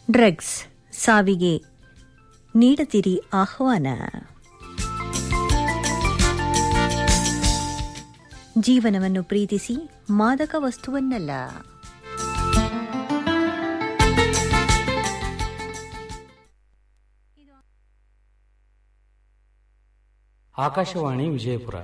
Drugs ಸಾವಿಗೆ ನೀಡದಿರಿ ಆಹ್ವಾನ ಜೀವನವನ್ನು ಪ್ರೀತಿಸಿ ಮಾದಕ ವಸ್ತುವನ್ನಲ್ಲ ಆಕಾಶವಾಣಿ ವಿಜಯಪುರ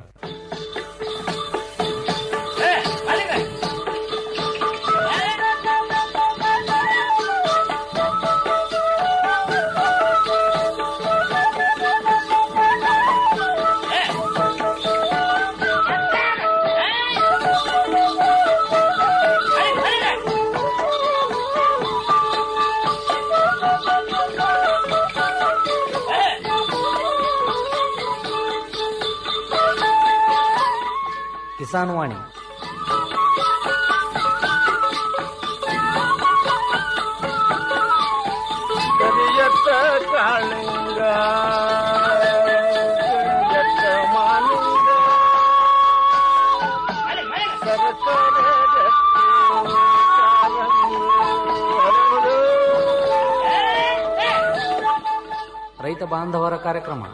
ಕಿಸಾನ್ ವಾಣಿ ಕರಿಯತ್ತ ಕಾಳಿಂಗ ಕರಿಯತ್ತ ಮಾಲಿಂಗ ಸರಸರ ಗಟ್ಟಿ ಕಾಲಂಗು ಹರಡು. ರೈತ ಬಾಂಧವರ ಕಾರ್ಯಕ್ರಮ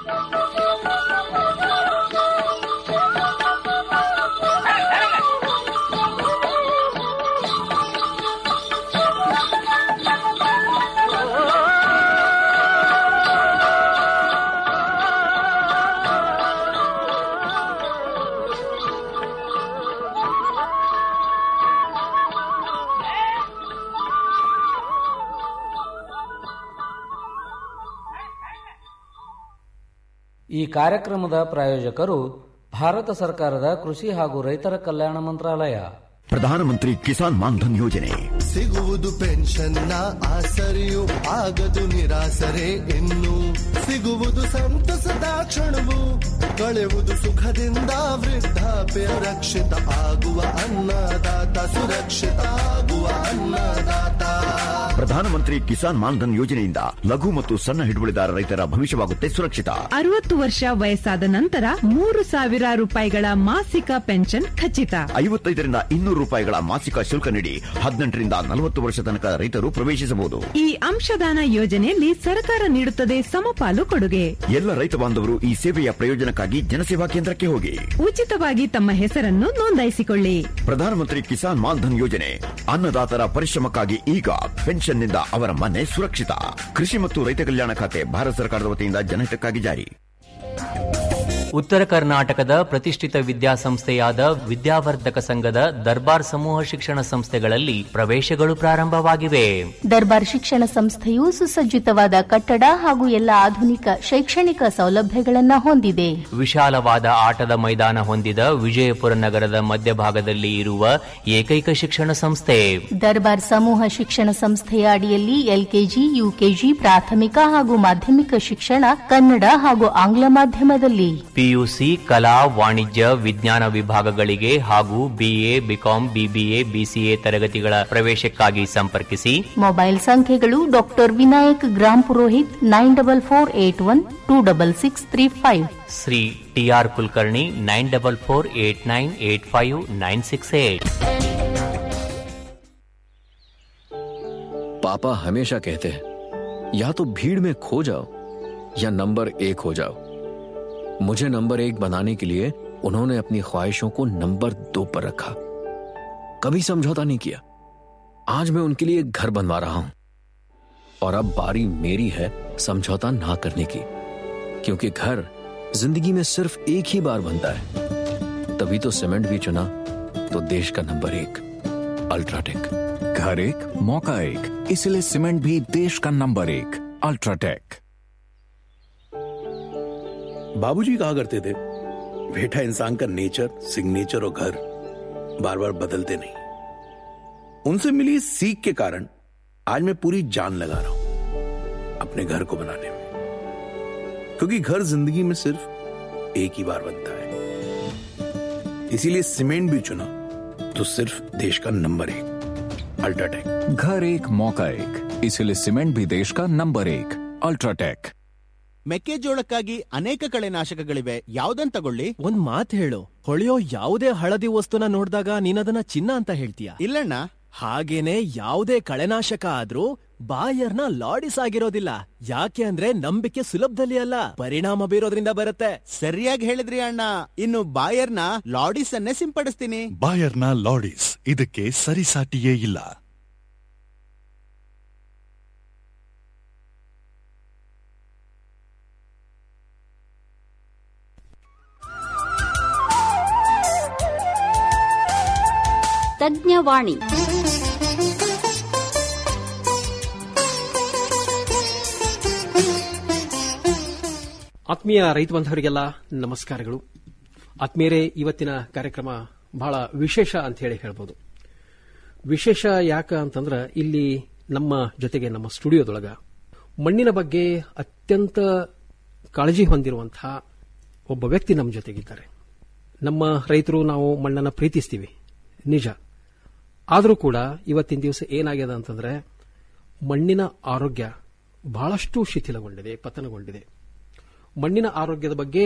ಈ ಕಾರ್ಯಕ್ರಮದ ಪ್ರಾಯೋಜಕರು ಭಾರತ ಸರ್ಕಾರದ ಕೃಷಿ ಹಾಗೂ ರೈತರ ಕಲ್ಯಾಣ ಮಂತ್ರಾಲಯ ಪ್ರಧಾನಮಂತ್ರಿ ಕಿಸಾನ್ ಮಾನ್ಧನ್ ಯೋಜನೆ ಸಿಗುವುದು ಪೆನ್ಷನ್ನ ಆಸರೆಯು ಆಗದು ನಿರಾಸರೆ ಇನ್ನು ಸಿಗುವುದು ಸಂತಸದ ಕ್ಷಣವು ಕಳೆವುದು ಸುಖದಿಂದ ವೃದ್ಧಾಪ್ಯ ರಕ್ಷಿತ ಆಗುವ ಅನ್ನದಾತ ಸುರಕ್ಷಿತ ಆಗುವ ಅನ್ನದಾತ ಪ್ರಧಾನಮಂತ್ರಿ ಕಿಸಾನ್ ಮಾನ್ಧನ್ ಯೋಜನೆಯಿಂದ ಲಘು ಮತ್ತು ಸಣ್ಣ ಹಿಡುವಳಿದಾರ ರೈತರ ಭವಿಷ್ಯವಾಗುತ್ತೆ ಸುರಕ್ಷಿತ ಅರವತ್ತು ವರ್ಷ ವಯಸ್ಸಾದ ನಂತರ ಮೂರು ಸಾವಿರ ರೂಪಾಯಿಗಳ ಮಾಸಿಕ ಪೆನ್ಷನ್ ಖಚಿತ ಐವತ್ತೈದರಿಂದ ಇನ್ನೂರು ರೂಪಾಯಿಗಳ ಮಾಸಿಕ ಶುಲ್ಕ ನೀಡಿ ಹದಿನೆಂಟರಿಂದ ನಲವತ್ತು ವರ್ಷ ತನಕ ರೈತರು ಪ್ರವೇಶಿಸಬಹುದು ಈ ಅಂಶದಾನ ಯೋಜನೆಯಲ್ಲಿ ಸರ್ಕಾರ ನೀಡುತ್ತದೆ ಸಮಪಾಲು ಕೊಡುಗೆ ಎಲ್ಲ ರೈತ ಬಾಂಧವರು ಈ ಸೇವೆಯ ಪ್ರಯೋಜನಕ್ಕಾಗಿ ಜನಸೇವಾ ಕೇಂದ್ರಕ್ಕೆ ಹೋಗಿ ಉಚಿತವಾಗಿ ತಮ್ಮ ಹೆಸರನ್ನು ನೋಂದಾಯಿಸಿಕೊಳ್ಳಿ ಪ್ರಧಾನಮಂತ್ರಿ ಕಿಸಾನ್ ಮಾನ್ಧನ್ ಯೋಜನೆ ಅನ್ನದಾತರ ಪರಿಶ್ರಮಕ್ಕಾಗಿ ಈಗ ಪೆನ್ಷನ್ನಿಂದ ಅವರ ಮನೆ ಸುರಕ್ಷಿತ ಕೃಷಿ ಮತ್ತು ರೈತ ಕಲ್ಯಾಣ ಖಾತೆ ಭಾರತ ಸರ್ಕಾರದ ವತಿಯಿಂದ ಜನಹಿತಕ್ಕಾಗಿ ಜಾರಿ ಉತ್ತರ ಕರ್ನಾಟಕದ ಪ್ರತಿಷ್ಠಿತ ವಿದ್ಯಾಸಂಸ್ಥೆಯಾದ ವಿದ್ಯಾವರ್ಧಕ ಸಂಘದ ದರ್ಬಾರ್ ಸಮೂಹ ಶಿಕ್ಷಣ ಸಂಸ್ಥೆಗಳಲ್ಲಿ ಪ್ರವೇಶಗಳು ಪ್ರಾರಂಭವಾಗಿವೆ ದರ್ಬಾರ್ ಶಿಕ್ಷಣ ಸಂಸ್ಥೆಯು ಸುಸಜ್ಜಿತವಾದ ಕಟ್ಟಡ ಹಾಗೂ ಎಲ್ಲ ಆಧುನಿಕ ಶೈಕ್ಷಣಿಕ ಸೌಲಭ್ಯಗಳನ್ನು ಹೊಂದಿದೆ ವಿಶಾಲವಾದ ಆಟದ ಮೈದಾನ ಹೊಂದಿದ ವಿಜಯಪುರ ನಗರದ ಮಧ್ಯಭಾಗದಲ್ಲಿ ಇರುವ ಏಕೈಕ ಶಿಕ್ಷಣ ಸಂಸ್ಥೆ ದರ್ಬಾರ್ ಸಮೂಹ ಶಿಕ್ಷಣ ಸಂಸ್ಥೆಯ ಅಡಿಯಲ್ಲಿ ಎಲ್ಕೆಜಿ ಯುಕೆಜಿ ಪ್ರಾಥಮಿಕ ಹಾಗೂ ಮಾಧ್ಯಮಿಕ ಶಿಕ್ಷಣ ಕನ್ನಡ ಹಾಗೂ ಆಂಗ್ಲ ಮಾಧ್ಯಮದಲ್ಲಿ ಪಿಯುಸಿ ಕಲಾ ವಾಣಿಜ್ಯ ವಿಜ್ಞಾನ ವಿಭಾಗಗಳಿಗೆ ಹಾಗೂ ಬಿಎ ಬಿಕಾಂ ಬಿಬಿಎ ಬಿಸಿಎ ತರಗತಿಗಳ ಪ್ರವೇಶಕ್ಕಾಗಿ ಸಂಪರ್ಕಿಸಿ ಮೊಬೈಲ್ ಸಂಖ್ಯೆಗಳು doctor Vinayak Grampurohit nine double four eight one two double six three five Shri TR Kulkarni nine double four eight nine eight five nine six eight पापा हमेशा कहते हैं या तो भीड़ में खो जाओ या नंबर एक हो जाओ मुझे नंबर एक बनाने के लिए उन्होंने अपनी ख्वाहिशों को नंबर दो पर रखा कभी समझौता नहीं किया आज मैं उनके लिए एक घर बनवा रहा हूं और अब बारी मेरी है समझौता ना करने की क्योंकि घर जिंदगी में सिर्फ एक ही बार बनता है तभी तो सीमेंट भी चुना तो देश का नंबर एक अल्ट्राटेक घर एक मौका एक इसलिए सीमेंट भी देश का नंबर एक अल्ट्राटेक बाबूजी कहा करते थे बेटा इंसान का नेचर सिग्नेचर और घर बार बार बदलते नहीं उनसे मिली इस सीख के कारण आज मैं पूरी जान लगा रहा हूं अपने घर को बनाने में क्योंकि घर जिंदगी में सिर्फ एक ही बार बनता है इसीलिए सीमेंट भी चुना तो सिर्फ देश का नंबर एक अल्ट्राटेक घर एक मौका एक इसलिए सीमेंट भी देश का नंबर एक अल्ट्राटेक ಮೆಕ್ಕೆಜೋಳಕ್ಕಾಗಿ ಅನೇಕ ಕಳೆನಾಶಕಗಳಿವೆ ಯಾವ್ದನ್ ತಗೊಳ್ಳಿ ಒಂದ್ ಮಾತ್ ಹೇಳು ಹೊಳೆಯೋ ಯಾವುದೇ ಹಳದಿ ವಸ್ತುನ ನೋಡಿದಾಗ ನೀನದನ್ನ ಚಿನ್ನ ಅಂತ ಹೇಳ್ತೀಯ ಇಲ್ಲಣ್ಣ ಹಾಗೇನೆ ಯಾವುದೇ ಕಳೆನಾಶಕ ಆದ್ರೂ ಬಾಯರ್ನ ಲಾಡಿಸ್ ಆಗಿರೋದಿಲ್ಲ ಯಾಕೆ ಅಂದ್ರೆ ನಂಬಿಕೆ ಸುಲಭದಲ್ಲಿ ಅಲ್ಲ ಪರಿಣಾಮ ಬೀರೋದ್ರಿಂದ ಬರುತ್ತೆ ಸರಿಯಾಗಿ ಹೇಳಿದ್ರಿ ಅಣ್ಣ ಇನ್ನು ಬಾಯರ್ನ ಲಾಡಿಸ್ ಅನ್ನೇ ಸಿಂಪಡಿಸ್ತೀನಿ ಬಾಯರ್ನ ಲಾಡಿಸ್ ಇದಕ್ಕೆ ಸರಿಸಾಟಿಯೇ ಇಲ್ಲ ತಜ್ಞವಾಣಿ ಆತ್ಮೀಯ ರೈತ ಬಂಧವರಿಗೆಲ್ಲ ನಮಸ್ಕಾರಗಳು ಆತ್ಮೀಯರೇ ಇವತ್ತಿನ ಕಾರ್ಯಕ್ರಮ ಬಹಳ ವಿಶೇಷ ಅಂತ ಹೇಳಿ ಹೇಳ್ಬೋದು ವಿಶೇಷ ಯಾಕ ಅಂತಂದ್ರ ಇಲ್ಲಿ ನಮ್ಮ ಜೊತೆಗೆ ನಮ್ಮ ಸ್ಟುಡಿಯೋದೊಳಗ ಮಣ್ಣಿನ ಬಗ್ಗೆ ಅತ್ಯಂತ ಕಾಳಜಿ ಹೊಂದಿರುವಂತಹ ಒಬ್ಬ ವ್ಯಕ್ತಿ ನಮ್ಮ ಜೊತೆಗಿದ್ದಾರೆ ನಮ್ಮ ರೈತರು ನಾವು ಮಣ್ಣನ್ನು ಪ್ರೀತಿಸ್ತೀವಿ ನಿಜ ಆದರೂ ಕೂಡ ಇವತ್ತಿನ ದಿವಸ ಏನಾಗ್ಯದ ಅಂತಂದ್ರೆ ಮಣ್ಣಿನ ಆರೋಗ್ಯ ಬಹಳಷ್ಟು ಶಿಥಿಲಗೊಂಡಿದೆ ಪತನಗೊಂಡಿದೆ ಮಣ್ಣಿನ ಆರೋಗ್ಯದ ಬಗ್ಗೆ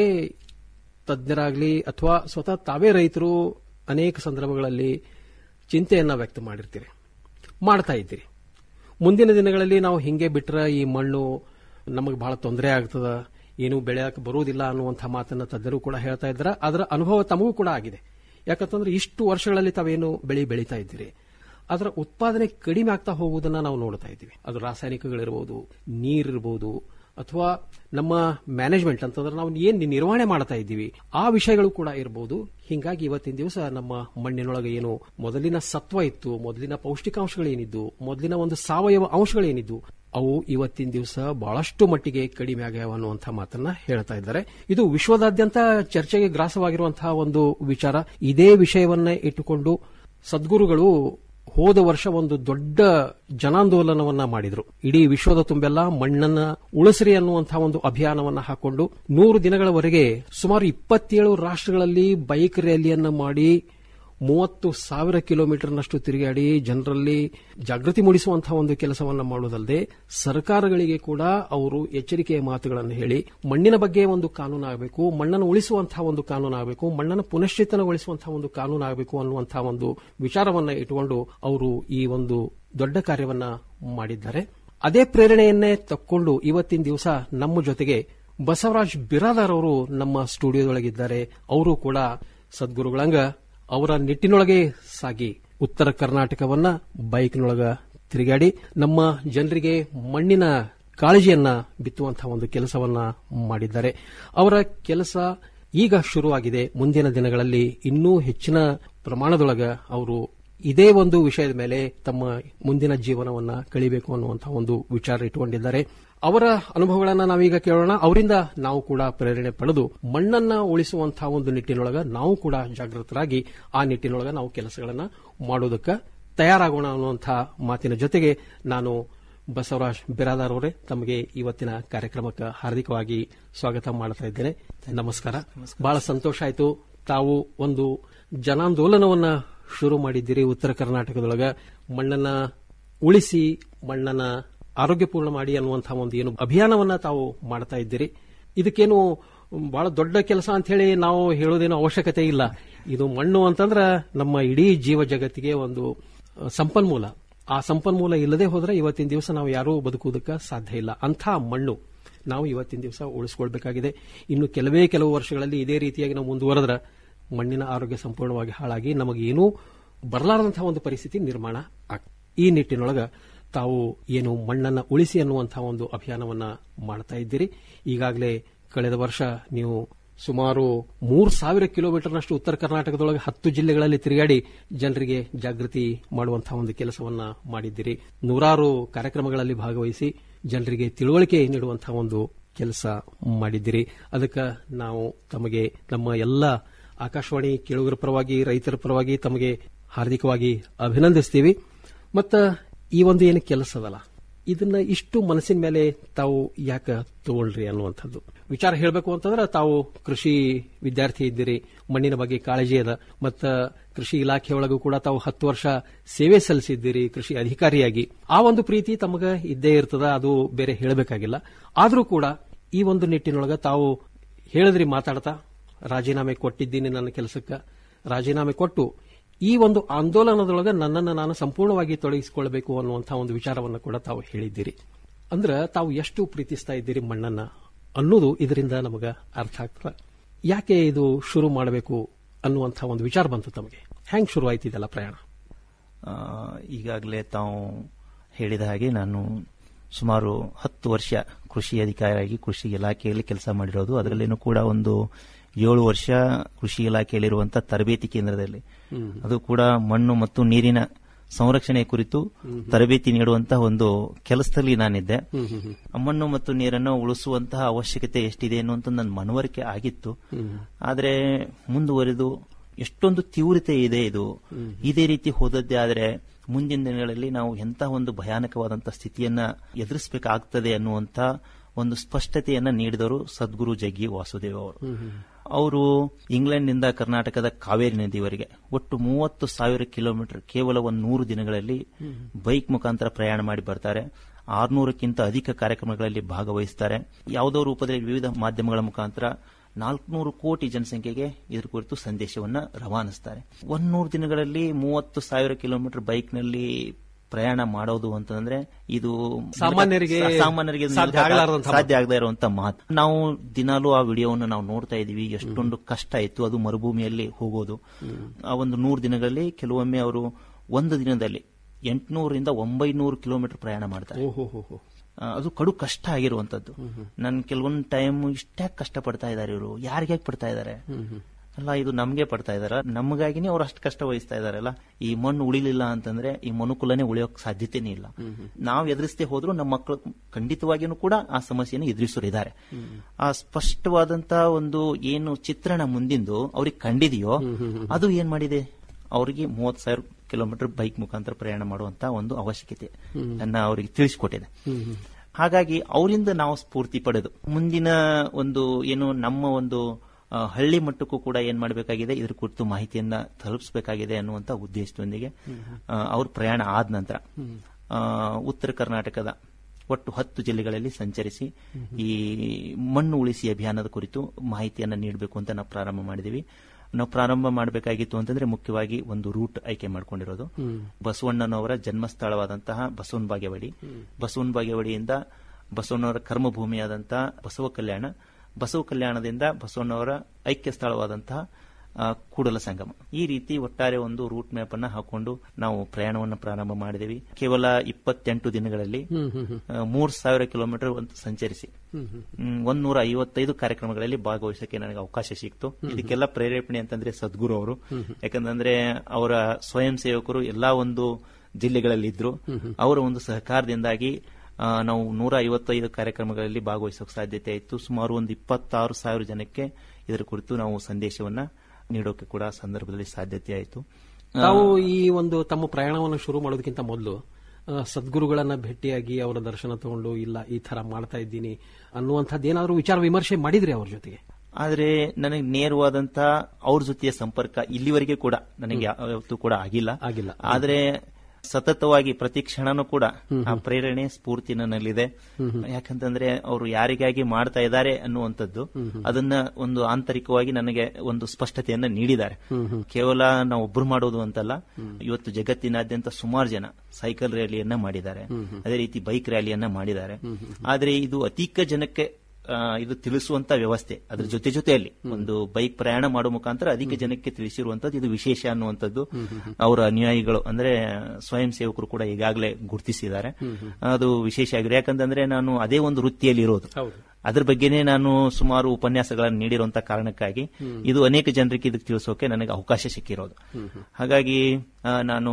ತಜ್ಞರಾಗಲಿ ಅಥವಾ ಸ್ವತಃ ತಾವೇ ರೈತರು ಅನೇಕ ಸಂದರ್ಭಗಳಲ್ಲಿ ಚಿಂತೆಯನ್ನ ವ್ಯಕ್ತ ಮಾಡಿರ್ತೀರಿ ಮಾಡ್ತಾ ಇದ್ದೀರಿ ಮುಂದಿನ ದಿನಗಳಲ್ಲಿ ನಾವು ಹಿಂಗೆ ಬಿಟ್ರೆ ಈ ಮಣ್ಣು ನಮಗೆ ಬಹಳ ತೊಂದರೆ ಆಗ್ತದ ಏನು ಬೆಳೆಯಕ್ಕೆ ಬರುವುದಿಲ್ಲ ಅನ್ನುವಂಥ ಮಾತನ್ನ ತಜ್ಞರು ಕೂಡ ಹೇಳ್ತಾ ಇದ್ದಾರೆ ಅದರ ಅನುಭವ ತಮಗೂ ಕೂಡ ಆಗಿದೆ ಯಾಕಂತಂದ್ರೆ ಇಷ್ಟು ವರ್ಷಗಳಲ್ಲಿ ತಾವೇನು ಬೆಳೆ ಬೆಳೀತಾ ಇದ್ದೀರಿ ಅದರ ಉತ್ಪಾದನೆ ಕಡಿಮೆ ಆಗ್ತಾ ಹೋಗುವುದನ್ನ ನಾವು ನೋಡ್ತಾ ಇದ್ದೀವಿ ಅದು ರಾಸಾಯನಿಕಗಳಿರ್ಬೋದು ನೀರಿರ್ಬೋದು ಅಥವಾ ನಮ್ಮ ಮ್ಯಾನೇಜ್ಮೆಂಟ್ ಅಂತಂದ್ರೆ ನಾವು ಏನ್ ನಿರ್ವಹಣೆ ಮಾಡ್ತಾ ಇದ್ದೀವಿ ಆ ವಿಷಯಗಳು ಕೂಡ ಇರಬಹುದು ಹಿಂಗಾಗಿ ಇವತ್ತಿನ ದಿವಸ ನಮ್ಮ ಮಣ್ಣಿನೊಳಗೆ ಏನು ಮೊದಲಿನ ಸತ್ವ ಇತ್ತು ಮೊದಲಿನ ಪೌಷ್ಟಿಕಾಂಶಗಳೇನಿದ್ದು ಮೊದಲಿನ ಒಂದು ಸಾವಯವ ಅಂಶಗಳೇನಿದ್ದು ಅವು ಇವತ್ತಿನ ದಿವಸ ಬಹಳಷ್ಟು ಮಟ್ಟಿಗೆ ಕಡಿಮೆ ಆಗ್ಯಾವ ಅನ್ನುವಂಥ ಮಾತನ್ನ ಹೇಳ್ತಾ ಇದ್ದಾರೆ ಇದು ವಿಶ್ವದಾದ್ಯಂತ ಚರ್ಚೆಗೆ ಗ್ರಾಸವಾಗಿರುವಂತಹ ಒಂದು ವಿಚಾರ ಇದೇ ವಿಷಯವನ್ನ ಇಟ್ಟುಕೊಂಡು ಸದ್ಗುರುಗಳು ಹೋದ ವರ್ಷ ಒಂದು ದೊಡ್ಡ ಜನಾಂದೋಲನವನ್ನ ಮಾಡಿದ್ರು ಇಡೀ ವಿಶ್ವದ ತುಂಬೆಲ್ಲ ಮಣ್ಣನ್ನ ಉಳಿಸ್ರಿ ಅನ್ನುವಂತಹ ಒಂದು ಅಭಿಯಾನವನ್ನ ಹಾಕೊಂಡು ನೂರು ದಿನಗಳವರೆಗೆ ಸುಮಾರು ಇಪ್ಪತ್ತೇಳು ರಾಷ್ಟ್ರಗಳಲ್ಲಿ ಬೈಕ್ ರ್ಯಾಲಿಯನ್ನ ಮಾಡಿ ಮೂವತ್ತು ಸಾವಿರ ಕಿಲೋಮೀಟರ್ನಷ್ಟು ತಿರುಗಾಡಿ ಜನರಲ್ಲಿ ಜಾಗೃತಿ ಮೂಡಿಸುವಂತಹ ಒಂದು ಕೆಲಸವನ್ನ ಮಾಡುವುದಲ್ಲದೆ ಸರ್ಕಾರಗಳಿಗೆ ಕೂಡ ಅವರು ಎಚ್ಚರಿಕೆಯ ಮಾತುಗಳನ್ನು ಹೇಳಿ ಮಣ್ಣಿನ ಬಗ್ಗೆ ಒಂದು ಕಾನೂನು ಆಗಬೇಕು ಮಣ್ಣನ್ನು ಉಳಿಸುವಂತಹ ಒಂದು ಕಾನೂನು ಆಗಬೇಕು ಮಣ್ಣನ್ನು ಪುನಶ್ಚೇತನಗೊಳಿಸುವಂತಹ ಒಂದು ಕಾನೂನು ಆಗಬೇಕು ಅನ್ನುವಂತಹ ಒಂದು ವಿಚಾರವನ್ನ ಇಟ್ಟುಕೊಂಡು ಅವರು ಈ ಒಂದು ದೊಡ್ಡ ಕಾರ್ಯವನ್ನ ಮಾಡಿದ್ದಾರೆ ಅದೇ ಪ್ರೇರಣೆಯನ್ನೇ ತಕ್ಕೊಂಡು ಇವತ್ತಿನ ದಿವಸ ನಮ್ಮ ಜೊತೆಗೆ ಬಸವರಾಜ್ ಬಿರಾದಾರ್ ಅವರು ನಮ್ಮ ಸ್ಟುಡಿಯೋದೊಳಗಿದ್ದಾರೆ ಅವರು ಕೂಡ ಸದ್ಗುರುಗಳಂಗ ಅವರ ನಿಟ್ಟಿನೊಳಗೆ ಸಾಗಿ ಉತ್ತರ ಕರ್ನಾಟಕವನ್ನ ಬೈಕ್ನೊಳಗ ತಿರುಗಾಡಿ ನಮ್ಮ ಜನರಿಗೆ ಮಣ್ಣಿನ ಕಾಳಜಿಯನ್ನ ಬಿತ್ತುವಂತಹ ಒಂದು ಕೆಲಸವನ್ನ ಮಾಡಿದ್ದಾರೆ ಅವರ ಕೆಲಸ ಈಗ ಶುರುವಾಗಿದೆ ಮುಂದಿನ ದಿನಗಳಲ್ಲಿ ಇನ್ನೂ ಹೆಚ್ಚಿನ ಪ್ರಮಾಣದೊಳಗ ಅವರು ಇದೇ ಒಂದು ವಿಷಯದ ಮೇಲೆ ತಮ್ಮ ಮುಂದಿನ ಜೀವನವನ್ನ ಕಳಿಬೇಕು ಅನ್ನುವಂತಹ ಒಂದು ವಿಚಾರ ಇಟ್ಟುಕೊಂಡಿದ್ದಾರೆ ಅವರ ಅನುಭವಗಳನ್ನ ನಾವೀಗ ಕೇಳೋಣ ಅವರಿಂದ ನಾವು ಕೂಡ ಪ್ರೇರಣೆ ಪಡೆದು ಮಣ್ಣನ್ನ ಉಳಿಸುವಂತಹ ಒಂದು ನಿಟ್ಟಿನೊಳಗ ನಾವು ಕೂಡ ಜಾಗೃತರಾಗಿ ಆ ನಿಟ್ಟಿನೊಳಗ ನಾವು ಕೆಲಸಗಳನ್ನ ಮಾಡೋದಕ್ಕೆ ತಯಾರಾಗೋಣ ಅನ್ನುವಂತಹ ಮಾತಿನ ಜೊತೆಗೆ ನಾನು ಬಸವರಾಜ್ ಬಿರಾದಾರ್ ಅವರೇ ತಮಗೆ ಇವತ್ತಿನ ಕಾರ್ಯಕ್ರಮಕ್ಕೆ ಹಾರ್ದಿಕವಾಗಿ ಸ್ವಾಗತ ಮಾಡ್ತಾ ಇದ್ದೇನೆ ನಮಸ್ಕಾರ ಬಹಳ ಸಂತೋಷ ಆಯಿತು ತಾವು ಒಂದು ಜನಾಂದೋಲನವನ್ನ ಶುರು ಮಾಡಿದ್ದೀರಿ ಉತ್ತರ ಕರ್ನಾಟಕದೊಳಗ ಮಣ್ಣನ್ನ ಉಳಿಸಿ ಮಣ್ಣನ್ನ ಆರೋಗ್ಯಪೂರ್ಣ ಮಾಡಿ ಅನ್ನುವಂತಹ ಒಂದು ಏನು ಅಭಿಯಾನವನ್ನ ತಾವು ಮಾಡ್ತಾ ಇದ್ದೀರಿ ಇದಕ್ಕೇನು ಬಹಳ ದೊಡ್ಡ ಕೆಲಸ ಅಂತ ಹೇಳಿ ನಾವು ಹೇಳೋದೇನು ಅವಶ್ಯಕತೆ ಇಲ್ಲ ಇದು ಮಣ್ಣು ಅಂತಂದ್ರ ನಮ್ಮ ಇಡೀ ಜೀವ ಜಗತ್ತಿಗೆ ಒಂದು ಸಂಪನ್ಮೂಲ ಆ ಸಂಪನ್ಮೂಲ ಇಲ್ಲದೆ ಹೋದ್ರೆ ಇವತ್ತಿನ ದಿವಸ ನಾವು ಯಾರೂ ಬದುಕುವುದಕ್ಕೆ ಸಾಧ್ಯ ಇಲ್ಲ ಅಂಥ ಮಣ್ಣು ನಾವು ಇವತ್ತಿನ ದಿವಸ ಉಳಿಸ್ಕೊಳ್ಬೇಕಾಗಿದೆ ಇನ್ನು ಕೆಲವೇ ಕೆಲವು ವರ್ಷಗಳಲ್ಲಿ ಇದೇ ರೀತಿಯಾಗಿ ನಾವು ಮುಂದುವರೆದ್ರೆ ಮಣ್ಣಿನ ಆರೋಗ್ಯ ಸಂಪೂರ್ಣವಾಗಿ ಹಾಳಾಗಿ ನಮಗೇನೂ ಬರಲಾರದಂತಹ ಒಂದು ಪರಿಸ್ಥಿತಿ ನಿರ್ಮಾಣ ಆಗ್ತದೆ ಈ ನಿಟ್ಟಿನೊಳಗ ತಾವು ಏನು ಮಣ್ಣನ್ನ ಉಳಿಸಿ ಅನ್ನುವಂತಹ ಒಂದು ಅಭಿಯಾನವನ್ನ ಮಾಡ್ತಾ ಇದ್ದೀರಿ ಈಗಾಗಲೇ ಕಳೆದ ವರ್ಷ ನೀವು ಸುಮಾರು ಮೂರು ಸಾವಿರ ಕಿಲೋಮೀಟರ್ನಷ್ಟು ಉತ್ತರ ಕರ್ನಾಟಕದೊಳಗೆ ಹತ್ತು ಜಿಲ್ಲೆಗಳಲ್ಲಿ ತಿರುಗಾಡಿ ಜನರಿಗೆ ಜಾಗೃತಿ ಮಾಡುವಂತಹ ಒಂದು ಕೆಲಸವನ್ನ ಮಾಡಿದ್ದೀರಿ ನೂರಾರು ಕಾರ್ಯಕ್ರಮಗಳಲ್ಲಿ ಭಾಗವಹಿಸಿ ಜನರಿಗೆ ತಿಳುವಳಿಕೆ ನೀಡುವಂತಹ ಒಂದು ಕೆಲಸ ಮಾಡಿದ್ದೀರಿ ಅದಕ್ಕೆ ನಾವು ತಮಗೆ ನಮ್ಮ ಎಲ್ಲ ಆಕಾಶವಾಣಿ ಕೇಳುಗರ ಪರವಾಗಿ ರೈತರ ಪರವಾಗಿ ತಮಗೆ ಹಾರ್ದಿಕವಾಗಿ ಅಭಿನಂದಿಸ್ತೀವಿ ಮತ್ತ ಈ ಒಂದು ಏನು ಕೆಲಸ ಅದಲ್ಲ ಇದನ್ನ ಇಷ್ಟು ಮನಸ್ಸಿನ ಮೇಲೆ ತಾವು ಯಾಕೆ ತಗೊಳ್ರಿ ಅನ್ನುವಂಥದ್ದು ವಿಚಾರ ಹೇಳಬೇಕು ಅಂತಂದ್ರೆ ತಾವು ಕೃಷಿ ವಿದ್ಯಾರ್ಥಿ ಇದ್ದೀರಿ ಮಣ್ಣಿನ ಬಗ್ಗೆ ಕಾಳಜಿ ಅದ ಮತ್ತ ಕೃಷಿ ಇಲಾಖೆಯೊಳಗೂ ಕೂಡ ತಾವು ಹತ್ತು ವರ್ಷ ಸೇವೆ ಸಲ್ಲಿಸಿದ್ದೀರಿ ಕೃಷಿ ಅಧಿಕಾರಿಯಾಗಿ ಆ ಒಂದು ಪ್ರೀತಿ ತಮಗ ಇದ್ದೇ ಇರ್ತದ ಅದು ಬೇರೆ ಹೇಳಬೇಕಾಗಿಲ್ಲ ಆದರೂ ಕೂಡ ಈ ಒಂದು ನಿಟ್ಟಿನೊಳಗ ತಾವು ಹೇಳಿದ್ರಿ ಮಾತಾಡ್ತಾ ರಾಜೀನಾಮೆ ಕೊಟ್ಟಿದ್ದೀನಿ ನನ್ನ ಕೆಲಸಕ್ಕೆ ರಾಜೀನಾಮೆ ಕೊಟ್ಟು ಈ ಒಂದು ಆಂದೋಲನದೊಳಗೆ ನನ್ನನ್ನು ನಾನು ಸಂಪೂರ್ಣವಾಗಿ ತೊಡಗಿಸಿಕೊಳ್ಬೇಕು ಅನ್ನುವಂತಹ ಒಂದು ವಿಚಾರವನ್ನು ಕೂಡ ತಾವು ಹೇಳಿದ್ದೀರಿ ಅಂದ್ರೆ ತಾವು ಎಷ್ಟು ಪ್ರೀತಿಸ್ತಾ ಇದ್ದೀರಿ ಮಣ್ಣನ್ನ ಅನ್ನೋದು ಇದರಿಂದ ನಮಗ ಅರ್ಥ ಆಗ್ತದೆ ಯಾಕೆ ಇದು ಶುರು ಮಾಡಬೇಕು ಅನ್ನುವಂತಹ ಒಂದು ವಿಚಾರ ಬಂತು ತಮಗೆ ಹೆಂಗ್ ಶುರು ಆಯ್ತು ಇದೆಲ್ಲ ಪ್ರಯಾಣ ಈಗಾಗಲೇ ತಾವು ಹೇಳಿದ ಹಾಗೆ ನಾನು ಸುಮಾರು ಹತ್ತು ವರ್ಷ ಕೃಷಿ ಅಧಿಕಾರಿಯಾಗಿ ಕೃಷಿ ಇಲಾಖೆಯಲ್ಲಿ ಕೆಲಸ ಮಾಡಿರೋದು ಅದರಲ್ಲೇನೂ ಕೂಡ ಒಂದು ಏಳು ವರ್ಷ ಕೃಷಿ ಇಲಾಖೆಯಲ್ಲಿರುವಂತಹ ತರಬೇತಿ ಕೇಂದ್ರದಲ್ಲಿ ಅದು ಕೂಡ ಮಣ್ಣು ಮತ್ತು ನೀರಿನ ಸಂರಕ್ಷಣೆ ಕುರಿತು ತರಬೇತಿ ನೀಡುವಂತಹ ಒಂದು ಕೆಲಸದಲ್ಲಿ ನಾನಿದ್ದೆ ಆ ಮಣ್ಣು ಮತ್ತು ನೀರನ್ನು ಉಳಿಸುವಂತಹ ಅವಶ್ಯಕತೆ ಎಷ್ಟಿದೆ ಅನ್ನುವಂತ ನನ್ನ ಮನವರಿಕೆ ಆಗಿತ್ತು ಆದ್ರೆ ಮುಂದುವರೆದು ಎಷ್ಟೊಂದು ತೀವ್ರತೆ ಇದೆ ಇದು ಇದೇ ರೀತಿ ಹೋದದ್ದೇ ಆದ್ರೆ ಮುಂದಿನ ದಿನಗಳಲ್ಲಿ ನಾವು ಎಂತ ಒಂದು ಭಯಾನಕವಾದಂತಹ ಸ್ಥಿತಿಯನ್ನ ಎದುರಿಸಬೇಕಾಗ್ತದೆ ಅನ್ನುವಂತ ಒಂದು ಸ್ಪಷ್ಟತೆಯನ್ನ ನೀಡಿದವರು ಸದ್ಗುರು ಜಗ್ಗಿ ವಾಸುದೇವ್ ಅವರು ಅವರು ಇಂಗ್ಲೆಂಡ್ನಿಂದ ಕರ್ನಾಟಕದ ಕಾವೇರಿ ನದಿವರೆಗೆ ಒಟ್ಟು ಮೂವತ್ತು ಸಾವಿರ ಕಿಲೋಮೀಟರ್ ಕೇವಲ ಒಂದು ನೂರು ದಿನಗಳಲ್ಲಿ ಬೈಕ್ ಮುಖಾಂತರ ಪ್ರಯಾಣ ಮಾಡಿ ಬರ್ತಾರೆ ಆರ್ನೂರಕ್ಕಿಂತ ಅಧಿಕ ಕಾರ್ಯಕ್ರಮಗಳಲ್ಲಿ ಭಾಗವಹಿಸ್ತಾರೆ ಯಾವುದೋ ರೂಪದಲ್ಲಿ ವಿವಿಧ ಮಾಧ್ಯಮಗಳ ಮುಖಾಂತರ ನಾಲ್ಕುನೂರು ಕೋಟಿ ಜನಸಂಖ್ಯೆಗೆ ಇದ್ರ ಕುರಿತು ಸಂದೇಶವನ್ನ ರವಾನಿಸ್ತಾರೆ ಒಂದೂರು ದಿನಗಳಲ್ಲಿ ಮೂವತ್ತು ಸಾವಿರ ಕಿಲೋಮೀಟರ್ ಬೈಕ್ನಲ್ಲಿ ಪ್ರಯಾಣ ಮಾಡೋದು ಅಂತಂದ್ರೆ ಇದು ಸಾಮಾನ್ಯರಿಗೆ ಸಾಮಾನ್ಯರಿಗೆ ಇದು ಸಾಧ್ಯ ಆಗಲಾರದಂತಹ ಸಾಧ್ಯ ಆಗದೇ ಇರುವಂತ ಮಾತು ನಾವು ದಿನಾಲೂ ಆ ವಿಡಿಯೋವನ್ನು ನಾವು ನೋಡ್ತಾ ಇದೀವಿ ಎಷ್ಟೊಂದು ಕಷ್ಟ ಇತ್ತು ಅದು ಮರುಭೂಮಿಯಲ್ಲಿ ಹೋಗೋದು ಆ ಒಂದು ನೂರು ದಿನಗಳಲ್ಲಿ ಕೆಲವೊಮ್ಮೆ ಅವರು ಒಂದು ದಿನದಲ್ಲಿ ಎಂಟುನೂರಿಂದ ಒಂಬೈನೂರು ಕಿಲೋಮೀಟರ್ ಪ್ರಯಾಣ ಮಾಡ್ತಾರೆ ಆ, ಅದು ಕಡು ಕಷ್ಟ ಆಗಿರುವಂತದ್ದು ನನ್ ಕೆಲವೊಂದು ಟೈಮ್ ಇಷ್ಟೇ ಕಷ್ಟ ಪಡ್ತಾ ಇದಾರೆ ಇವರು ಯಾರಿಗೆ ಪಡ್ತಾ ಇದಾರೆ ಅಲ್ಲ ಇದು ನಮ್ಗೆ ಪಡ್ತಾ ಇದಾರ ನಮಗಾಗಿನೇ ಅವ್ರು ಅಷ್ಟು ಕಷ್ಟ ವಹಿಸ್ತಾ ಇದಾರಲ್ಲ ಈ ಮಣ್ಣು ಉಳಿಲಿಲ್ಲ ಅಂತಂದ್ರೆ ಈ ಮನುಕುಲನೇ ಉಳಿಯೋಕ್ ಸಾಧ್ಯತೆನೇ ಇಲ್ಲ ನಾವು ಎದುರಿಸದೆ ಹೋದ್ರು ನಮ್ಮ ಮಕ್ಕಳು ಖಂಡಿತವಾಗಿಯೂ ಕೂಡ ಆ ಸಮಸ್ಯೆಯನ್ನು ಎದುರಿಸೋರು ಇದ್ದಾರೆ ಆ ಸ್ಪಷ್ಟವಾದಂತ ಒಂದು ಏನು ಚಿತ್ರಣ ಮುಂದಿಂದು ಅವ್ರಿಗೆ ಕಂಡಿದೆಯೋ ಅದು ಏನ್ ಮಾಡಿದೆ ಅವರಿಗೆ ಮೂವತ್ ಸಾವಿರ ಕಿಲೋಮೀಟರ್ ಬೈಕ್ ಮುಖಾಂತರ ಪ್ರಯಾಣ ಮಾಡುವಂತ ಒಂದು ಅವಶ್ಯಕತೆ ಅನ್ನ ಅವರಿಗೆ ತಿಳಿಸಿಕೊಟ್ಟಿದೆ ಹಾಗಾಗಿ ಅವರಿಂದ ನಾವು ಸ್ಫೂರ್ತಿ ಪಡೆದು ಮುಂದಿನ ಒಂದು ಏನು ನಮ್ಮ ಒಂದು ಆ, ಹಳ್ಳಿ ಮಟ್ಟಕ್ಕೂ ಕೂಡ ಏನ್ ಮಾಡಬೇಕಾಗಿದೆ ಇದ್ರ ಕುರಿತು ಮಾಹಿತಿಯನ್ನ ತಲುಪಿಸಬೇಕಾಗಿದೆ ಅನ್ನುವಂತ ಉದ್ದೇಶದೊಂದಿಗೆ ಆ, ಅವ್ರ ಪ್ರಯಾಣ ಆದ ನಂತರ ಆ, ಉತ್ತರ ಕರ್ನಾಟಕದ ಒಟ್ಟು ಹತ್ತು ಜಿಲ್ಲೆಗಳಲ್ಲಿ ಸಂಚರಿಸಿ ಈ ಮಣ್ಣು ಉಳಿಸಿ ಅಭಿಯಾನದ ಕುರಿತು ಮಾಹಿತಿಯನ್ನ ನೀಡಬೇಕು ಅಂತ ನಾವು ಪ್ರಾರಂಭ ಮಾಡಿದೀವಿ ನಾವು ಪ್ರಾರಂಭ ಮಾಡಬೇಕಾಗಿತ್ತು ಅಂತಂದ್ರೆ ಮುಖ್ಯವಾಗಿ ಒಂದು ರೂಟ್ ಆಯ್ಕೆ ಮಾಡ್ಕೊಂಡಿರೋದು ಬಸವಣ್ಣನವರ ಜನ್ಮಸ್ಥಳವಾದಂತಹ ಬಸವನ ಬಾಗೇವಾಡಿ ಬಸವನ ಬಾಗೇವಾಡಿಯಿಂದ ಬಸವಣ್ಣವರ ಕರ್ಮಭೂಮಿಯಾದಂತಹ ಬಸವ ಕಲ್ಯಾಣ ಬಸವ ಕಲ್ಯಾಣದಿಂದ ಬಸವಣ್ಣವರ ಐಕ್ಯ ಸ್ಥಳವಾದಂತಹ ಆ, ಕೂಡಲ ಸಂಗಮ ಈ ರೀತಿ ಒಟ್ಟಾರೆ ಒಂದು ರೂಟ್ ಮ್ಯಾಪ್ ಅನ್ನ ಹಾಕೊಂಡು ನಾವು ಪ್ರಯಾಣವನ್ನು ಪ್ರಾರಂಭ ಮಾಡಿದೀವಿ ಕೇವಲ ಇಪ್ಪತ್ತೆಂಟು ದಿನಗಳಲ್ಲಿ ಆ, ಮೂರ್ ಸಾವಿರ ಕಿಲೋಮೀಟರ್ ಒಂದು ಸಂಚರಿಸಿ ಹ್ಮ್, ಒಂದ್ ನೂರ ಐವತ್ತೈದು ಕಾರ್ಯಕ್ರಮಗಳಲ್ಲಿ ಭಾಗವಹಿಸಕ್ಕೆ ನನಗೆ ಅವಕಾಶ ಸಿಕ್ತು ಇದಕ್ಕೆಲ್ಲ ಪ್ರೇರೇಪಣೆ ಅಂತಂದ್ರೆ ಸದ್ಗುರು ಅವರು ಯಾಕಂತಂದ್ರೆ ಅವರ ಸ್ವಯಂ ಸೇವಕರು ಎಲ್ಲಾ ಒಂದು ಜಿಲ್ಲೆಗಳಲ್ಲಿ ಇದ್ರು ಅವರ ಒಂದು ಸಹಕಾರದಿಂದಾಗಿ ಆ, ನಾವು ನೂರ ಐವತ್ತೈದು ಕಾರ್ಯಕ್ರಮಗಳಲ್ಲಿ ಭಾಗವಹಿಸೋಕೆ ಸಾಧ್ಯತೆ ಇತ್ತು ಸುಮಾರು ಒಂದು ಇಪ್ಪತ್ತಾರು ಸಾವಿರ ಜನಕ್ಕೆ ಇದರ ಕುರಿತು ನಾವು ಸಂದೇಶವನ್ನ ನೀಡೋಕೆ ಕೂಡ ಆ ಸಂದರ್ಭದಲ್ಲಿ ಸಾಧ್ಯತೆ ಆಯಿತು ತಾವು ಈ ಒಂದು ತಮ್ಮ ಪ್ರಯಾಣವನ್ನು ಶುರು ಮಾಡೋದಕ್ಕಿಂತ ಮೊದಲು ಆ, ಸದ್ಗುರುಗಳನ್ನ ಭೇಟಿಯಾಗಿ ಅವರ ದರ್ಶನ ತಗೊಂಡು ಇಲ್ಲ ಈ ತರ ಮಾಡ್ತಾ ಇದ್ದೀನಿ ಅನ್ನುವಂಥದ್ದು ಏನಾದರೂ ವಿಚಾರ ವಿಮರ್ಶೆ ಮಾಡಿದ್ರಿ ಅವ್ರ ಜೊತೆಗೆ ಆದ್ರೆ ನನಗೆ ನೇರವಾದಂತ ಅವ್ರ ಜೊತೆಯ ಸಂಪರ್ಕ ಇಲ್ಲಿವರೆಗೆ ಕೂಡ ನನಗೆ ಯಾವತ್ತೂ ಕೂಡ ಆಗಿಲ್ಲ ಆಗಿಲ್ಲ ಆದ್ರೆ ಸತತವಾಗಿ ಪ್ರತಿ ಕ್ಷಣನೂ ಕೂಡ ಆ ಪ್ರೇರಣೆ ಸ್ಫೂರ್ತಿ ನನ್ನಲ್ಲಿದೆ ಯಾಕಂತಂದ್ರೆ ಅವರು ಯಾರಿಗಾಗಿ ಮಾಡ್ತಾ ಇದ್ದಾರೆ ಅನ್ನುವಂಥದ್ದು ಅದನ್ನ ಒಂದು ಆಂತರಿಕವಾಗಿ ನನಗೆ ಒಂದು ಸ್ಪಷ್ಟತೆಯನ್ನ ನೀಡಿದ್ದಾರೆ ಕೇವಲ ನಾವು ಒಬ್ರು ಮಾಡೋದು ಅಂತಲ್ಲ ಇವತ್ತು ಜಗತ್ತಿನಾದ್ಯಂತ ಸುಮಾರು ಜನ ಸೈಕಲ್ ರ್ಯಾಲಿಯನ್ನ ಮಾಡಿದ್ದಾರೆ ಅದೇ ರೀತಿ ಬೈಕ್ ರ್ಯಾಲಿಯನ್ನ ಮಾಡಿದ್ದಾರೆ ಆದ್ರೆ ಇದು ಅತೀಕ ಜನಕ್ಕೆ ಆ, ಇದು ತಿಳಿಸುವಂತ ವ್ಯವಸ್ಥೆ ಅದ್ರ ಜೊತೆ ಜೊತೆಯಲ್ಲಿ ಒಂದು ಬೈಕ್ ಪ್ರಯಾಣ ಮಾಡೋ ಮುಖಾಂತರ ಅಧಿಕ ಜನಕ್ಕೆ ತಿಳಿಸಿರುವಂತದ್ದು ಇದು ವಿಶೇಷ ಅನ್ನುವಂಥದ್ದು ಅವರ ಅನುಯಾಯಿಗಳು ಅಂದ್ರೆ ಸ್ವಯಂ ಸೇವಕರು ಕೂಡ ಈಗಾಗಲೇ ಗುರುತಿಸಿದ್ದಾರೆ ಅದು ವಿಶೇಷ ಆಗಿದೆ ಯಾಕಂತಂದ್ರೆ ನಾನು ಅದೇ ಒಂದು ವೃತ್ತಿಯಲ್ಲಿ ಇರೋದು ಅದ್ರ ಬಗ್ಗೆನೇ ನಾನು ಸುಮಾರು ಉಪನ್ಯಾಸಗಳನ್ನು ನೀಡಿರುವಂತ ಕಾರಣಕ್ಕಾಗಿ ಇದು ಅನೇಕ ಜನರಿಗೆ ಇದಕ್ಕೆ ತಿಳಿಸೋಕೆ ನನಗೆ ಅವಕಾಶ ಸಿಕ್ಕಿರೋದು ಹಾಗಾಗಿ ಆ, ನಾನು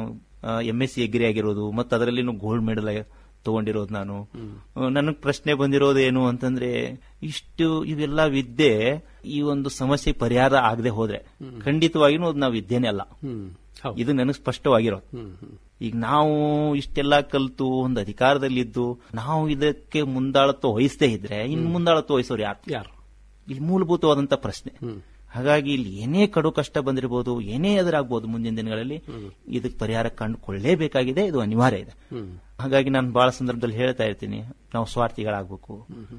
ಎಂ ಎಸ್ ಸಿ ಎಗ್ರಿ ಆಗಿರೋದು ಮತ್ತು ಅದರಲ್ಲಿನೂ ಗೋಲ್ಡ್ ಮೆಡಲ್ ತಗೊಂಡಿರೋದು ನಾನು ನನಗೆ ಪ್ರಶ್ನೆ ಬಂದಿರೋದು ಏನು ಅಂತಂದ್ರೆ ಇಷ್ಟು ಇವೆಲ್ಲ ವಿದ್ಯೆ ಈ ಒಂದು ಸಮಸ್ಯೆ ಪರಿಹಾರ ಆಗದೆ ಹೋದ್ರೆ ಖಂಡಿತವಾಗಿನೂ ಅದು ನಾವು ವಿದ್ಯೆನೇ ಅಲ್ಲ ಇದು ನನಗೆ ಸ್ಪಷ್ಟವಾಗಿರೋದು ಈಗ ನಾವು ಇಷ್ಟೆಲ್ಲ ಕಲ್ತು ಒಂದು ಅಧಿಕಾರದಲ್ಲಿದ್ದು ನಾವು ಇದಕ್ಕೆ ಮುಂದಾಳತ್ವ ವಹಿಸದೇ ಇದ್ರೆ ಇನ್ ಮುಂದಾಳತ್ವ ವಹಿಸೋರು ಯಾರು ಯಾರು ಇಲ್ಲಿ ಮೂಲಭೂತವಾದಂತ ಪ್ರಶ್ನೆ ಹಾಗಾಗಿ ಇಲ್ಲಿ ಏನೇ ಕಡು ಕಷ್ಟ ಬಂದಿರಬಹುದು ಏನೇ ಎದುರಾಗಬಹುದು ಮುಂದಿನ ದಿನಗಳಲ್ಲಿ ಇದಕ್ಕೆ ಪರಿಹಾರ ಕಂಡುಕೊಳ್ಳೇಬೇಕಾಗಿದೆ ಇದು ಅನಿವಾರ್ಯ ಇದೆ ಹಾಗಾಗಿ ನಾನು ಬಹಳ ಸಂದರ್ಭದಲ್ಲಿ ಹೇಳ್ತಾ ಇರ್ತೀನಿ ನಾವು ಸ್ವಾರ್ಥಿಗಳಾಗಬೇಕು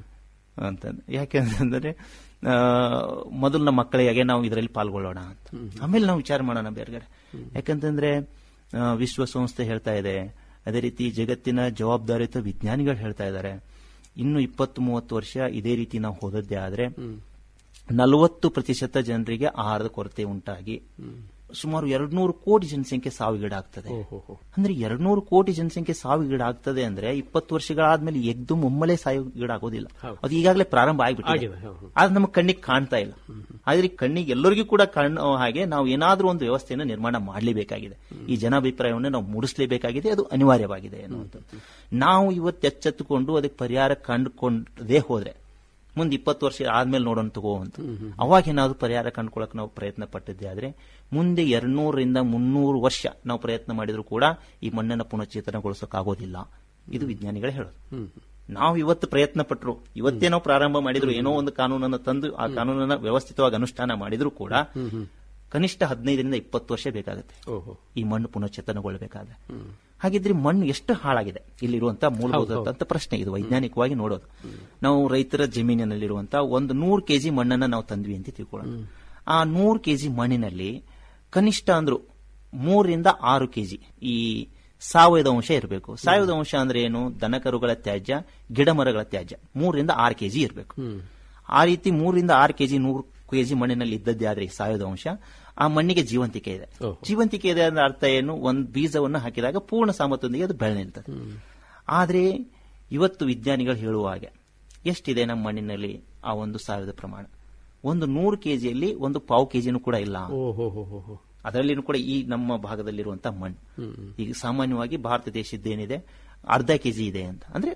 ಅಂತ ಯಾಕೆಂತಂದ್ರೆ ಆ, ಮೊದಲು ನಮ್ಮ ಮಕ್ಕಳಿಗೆ ನಾವು ಇದರಲ್ಲಿ ಪಾಲ್ಗೊಳ್ಳೋಣ ಅಂತ ಆಮೇಲೆ ನಾವು ವಿಚಾರ ಮಾಡೋಣ ಬೇರೆ ಯಾಕಂತಂದ್ರೆ ಆ, ವಿಶ್ವಸಂಸ್ಥೆ ಹೇಳ್ತಾ ಇದೆ ಅದೇ ರೀತಿ ಜಗತ್ತಿನ ಜವಾಬ್ದಾರಿಯುತ ವಿಜ್ಞಾನಿಗಳು ಹೇಳ್ತಾ ಇದ್ದಾರೆ ಇನ್ನು ಇಪ್ಪತ್ತು ಮೂವತ್ತು ವರ್ಷ ಇದೇ ರೀತಿ ನಾವು ಹೋದದ್ದೇ ಆದ್ರೆ ನಲವತ್ತು ಪ್ರತಿಶತ ಜನರಿಗೆ ಆಹಾರದ ಕೊರತೆ ಉಂಟಾಗಿ ಸುಮಾರು ಎರಡ್ನೂರು ಕೋಟಿ ಜನಸಂಖ್ಯೆ ಸಾವಿಗೀಡಾಗ್ತದೆ ಅಂದ್ರೆ ಎರಡ್ನೂರು ಕೋಟಿ ಜನಸಂಖ್ಯೆ ಸಾವಿಗೀಡಾಗ್ತದೆ ಅಂದ್ರೆ ಇಪ್ಪತ್ತು ವರ್ಷಗಳಾದ್ಮೇಲೆ ಎದ್ದು ಒಮ್ಮೆಲೆ ಸಾವಿಗೀಡಾಗೋದಿಲ್ಲ ಅದು ಈಗಾಗಲೇ ಪ್ರಾರಂಭ ಆಗಿಬಿಟ್ಟಿದೆ ಆಗಿದೆ, ಹೌದು. ಆದ್ರೆ ನಮ್ಮ ಕಣ್ಣಿಗೆ ಕಾಣ್ತಾ ಇಲ್ಲ ಆದ್ರೆ ಈ ಕಣ್ಣಿಗೆ ಎಲ್ಲರಿಗೂ ಕೂಡ ಕಾಣೋ ಹಾಗೆ ನಾವು ಏನಾದ್ರೂ ಒಂದು ವ್ಯವಸ್ಥೆಯನ್ನು ನಿರ್ಮಾಣ ಮಾಡಲೇಬೇಕಾಗಿದೆ ಈ ಜನಾಭಿಪ್ರಾಯವನ್ನು ನಾವು ಮೂಡಿಸಲೇಬೇಕಾಗಿದೆ ಅದು ಅನಿವಾರ್ಯವಾಗಿದೆ ಅನ್ನುವಂಥದ್ದು ನಾವು ಇವತ್ತು ಎಚ್ಚೆತ್ತುಕೊಂಡು ಅದಕ್ಕೆ ಪರಿಹಾರ ಕಂಡುಕೊಂಡದೇ ಹೋದ್ರೆ ಮುಂದೆ ಇಪ್ಪತ್ತು ವರ್ಷ ಆದ್ಮೇಲೆ ನೋಡೋಣ ತಗೋ ಅಂತ ಅವಾಗ ಏನಾದ್ರು ಪರಿಹಾರ ಕಂಡುಕೊಳ್ಳಕ್ ನಾವು ಪ್ರಯತ್ನ ಪಟ್ಟಿದ್ದೆ ಆದ್ರೆ ಮುಂದೆ ಎರಡ್ನೂರರಿಂದ ಮುನ್ನೂರು ವರ್ಷ ನಾವು ಪ್ರಯತ್ನ ಮಾಡಿದ್ರು ಕೂಡ ಈ ಮಣ್ಣನ್ನು ಪುನಶ್ಚೇತನಗೊಳಿಸೋಕ್ಕಾಗೋದಿಲ್ಲ ಇದು ವಿಜ್ಞಾನಿಗಳೇ ಹೇಳೋದು ನಾವು ಇವತ್ತು ಪ್ರಯತ್ನ ಪಟ್ಟರು ಇವತ್ತೇ ನಾವು ಪ್ರಾರಂಭ ಮಾಡಿದ್ರು ಏನೋ ಒಂದು ಕಾನೂನನ್ನು ತಂದು ಆ ಕಾನೂನನ್ನ ವ್ಯವಸ್ಥಿತವಾಗಿ ಅನುಷ್ಠಾನ ಮಾಡಿದ್ರು ಕೂಡ ಕನಿಷ್ಠ ಹದಿನೈದರಿಂದ ಇಪ್ಪತ್ತು ವರ್ಷ ಬೇಕಾಗುತ್ತೆ ಈ ಮಣ್ಣು ಪುನಶ್ಚೇತನಗೊಳ್ಳಬೇಕಾದ್ರೆ ಹಾಗಿದ್ರೆ ಮಣ್ಣು ಎಷ್ಟು ಹಾಳಾಗಿದೆ ಇಲ್ಲಿರುವಂತಹ ಮೂಲಭೂತ ಪ್ರಶ್ನೆ ಇದು ವೈಜ್ಞಾನಿಕವಾಗಿ ನೋಡೋದು ನಾವು ರೈತರ ಜಮೀನಿನಲ್ಲಿರುವಂತಹ ಒಂದು ನೂರು ಕೆಜಿ ಮಣ್ಣನ್ನ ನಾವು ತಂದ್ವಿ ಅಂತ ತಿಳ್ಕೊಳ್ಳೋಣ ಆ ನೂರು ಕೆಜಿ ಮಣ್ಣಿನಲ್ಲಿ ಕನಿಷ್ಠ ಅಂದ್ರು ಮೂರರಿಂದ ಆರು ಕೆಜಿ ಈ ಸಾವಯವ ಅಂಶ ಇರಬೇಕು ಸಾವಯವ ಅಂಶ ಅಂದ್ರೆ ಏನು ದನಕರುಗಳ ತ್ಯಾಜ್ಯ ಗಿಡ ಮರಗಳ ತ್ಯಾಜ್ಯ ಮೂರರಿಂದ ಆರು ಕೆಜಿ ಇರಬೇಕು ಆ ರೀತಿ ಮೂರರಿಂದ ಆರು ಕೆಜಿ ನೂರು ಕೆಜಿ ಮಣ್ಣಿನಲ್ಲಿ ಇದ್ದದ್ದೇ ಆದ್ರೆ ಈ ಸಾವಯವ ಅಂಶ ಆ ಮಣ್ಣಿಗೆ ಜೀವಂತಿಕೆ ಇದೆ ಜೀವಂತಿಕೆ ಇದೆ ಅಂದ್ರೆ ಅರ್ಥ ಏನು ಒಂದು ಬೀಜವನ್ನು ಹಾಕಿದಾಗ ಪೂರ್ಣ ಸಾಮರ್ಥ್ಯದೊಂದಿಗೆ ಅದು ಬೆಳೆ ನಿಲ್ತದೆ ಆದ್ರೆ ಇವತ್ತು ವಿಜ್ಞಾನಿಗಳು ಹೇಳುವ ಹಾಗೆ ಎಷ್ಟಿದೆ ನಮ್ಮ ಮಣ್ಣಿನಲ್ಲಿ ಆ ಒಂದು ಸಾವಿರದ ಪ್ರಮಾಣ ಒಂದು ನೂರು ಕೆಜಿಯಲ್ಲಿ ಒಂದು ಪಾವು ಕೆಜಿನೂ ಕೂಡ ಇಲ್ಲ ಅದರಲ್ಲಿನೂ ಕೂಡ ಈ ನಮ್ಮ ಭಾಗದಲ್ಲಿರುವಂತಹ ಮಣ್ಣು ಈಗ ಸಾಮಾನ್ಯವಾಗಿ ಭಾರತ ದೇಶದ್ದೇನಿದೆ ಅರ್ಧ ಕೆಜಿ ಇದೆ ಅಂತ ಅಂದ್ರೆ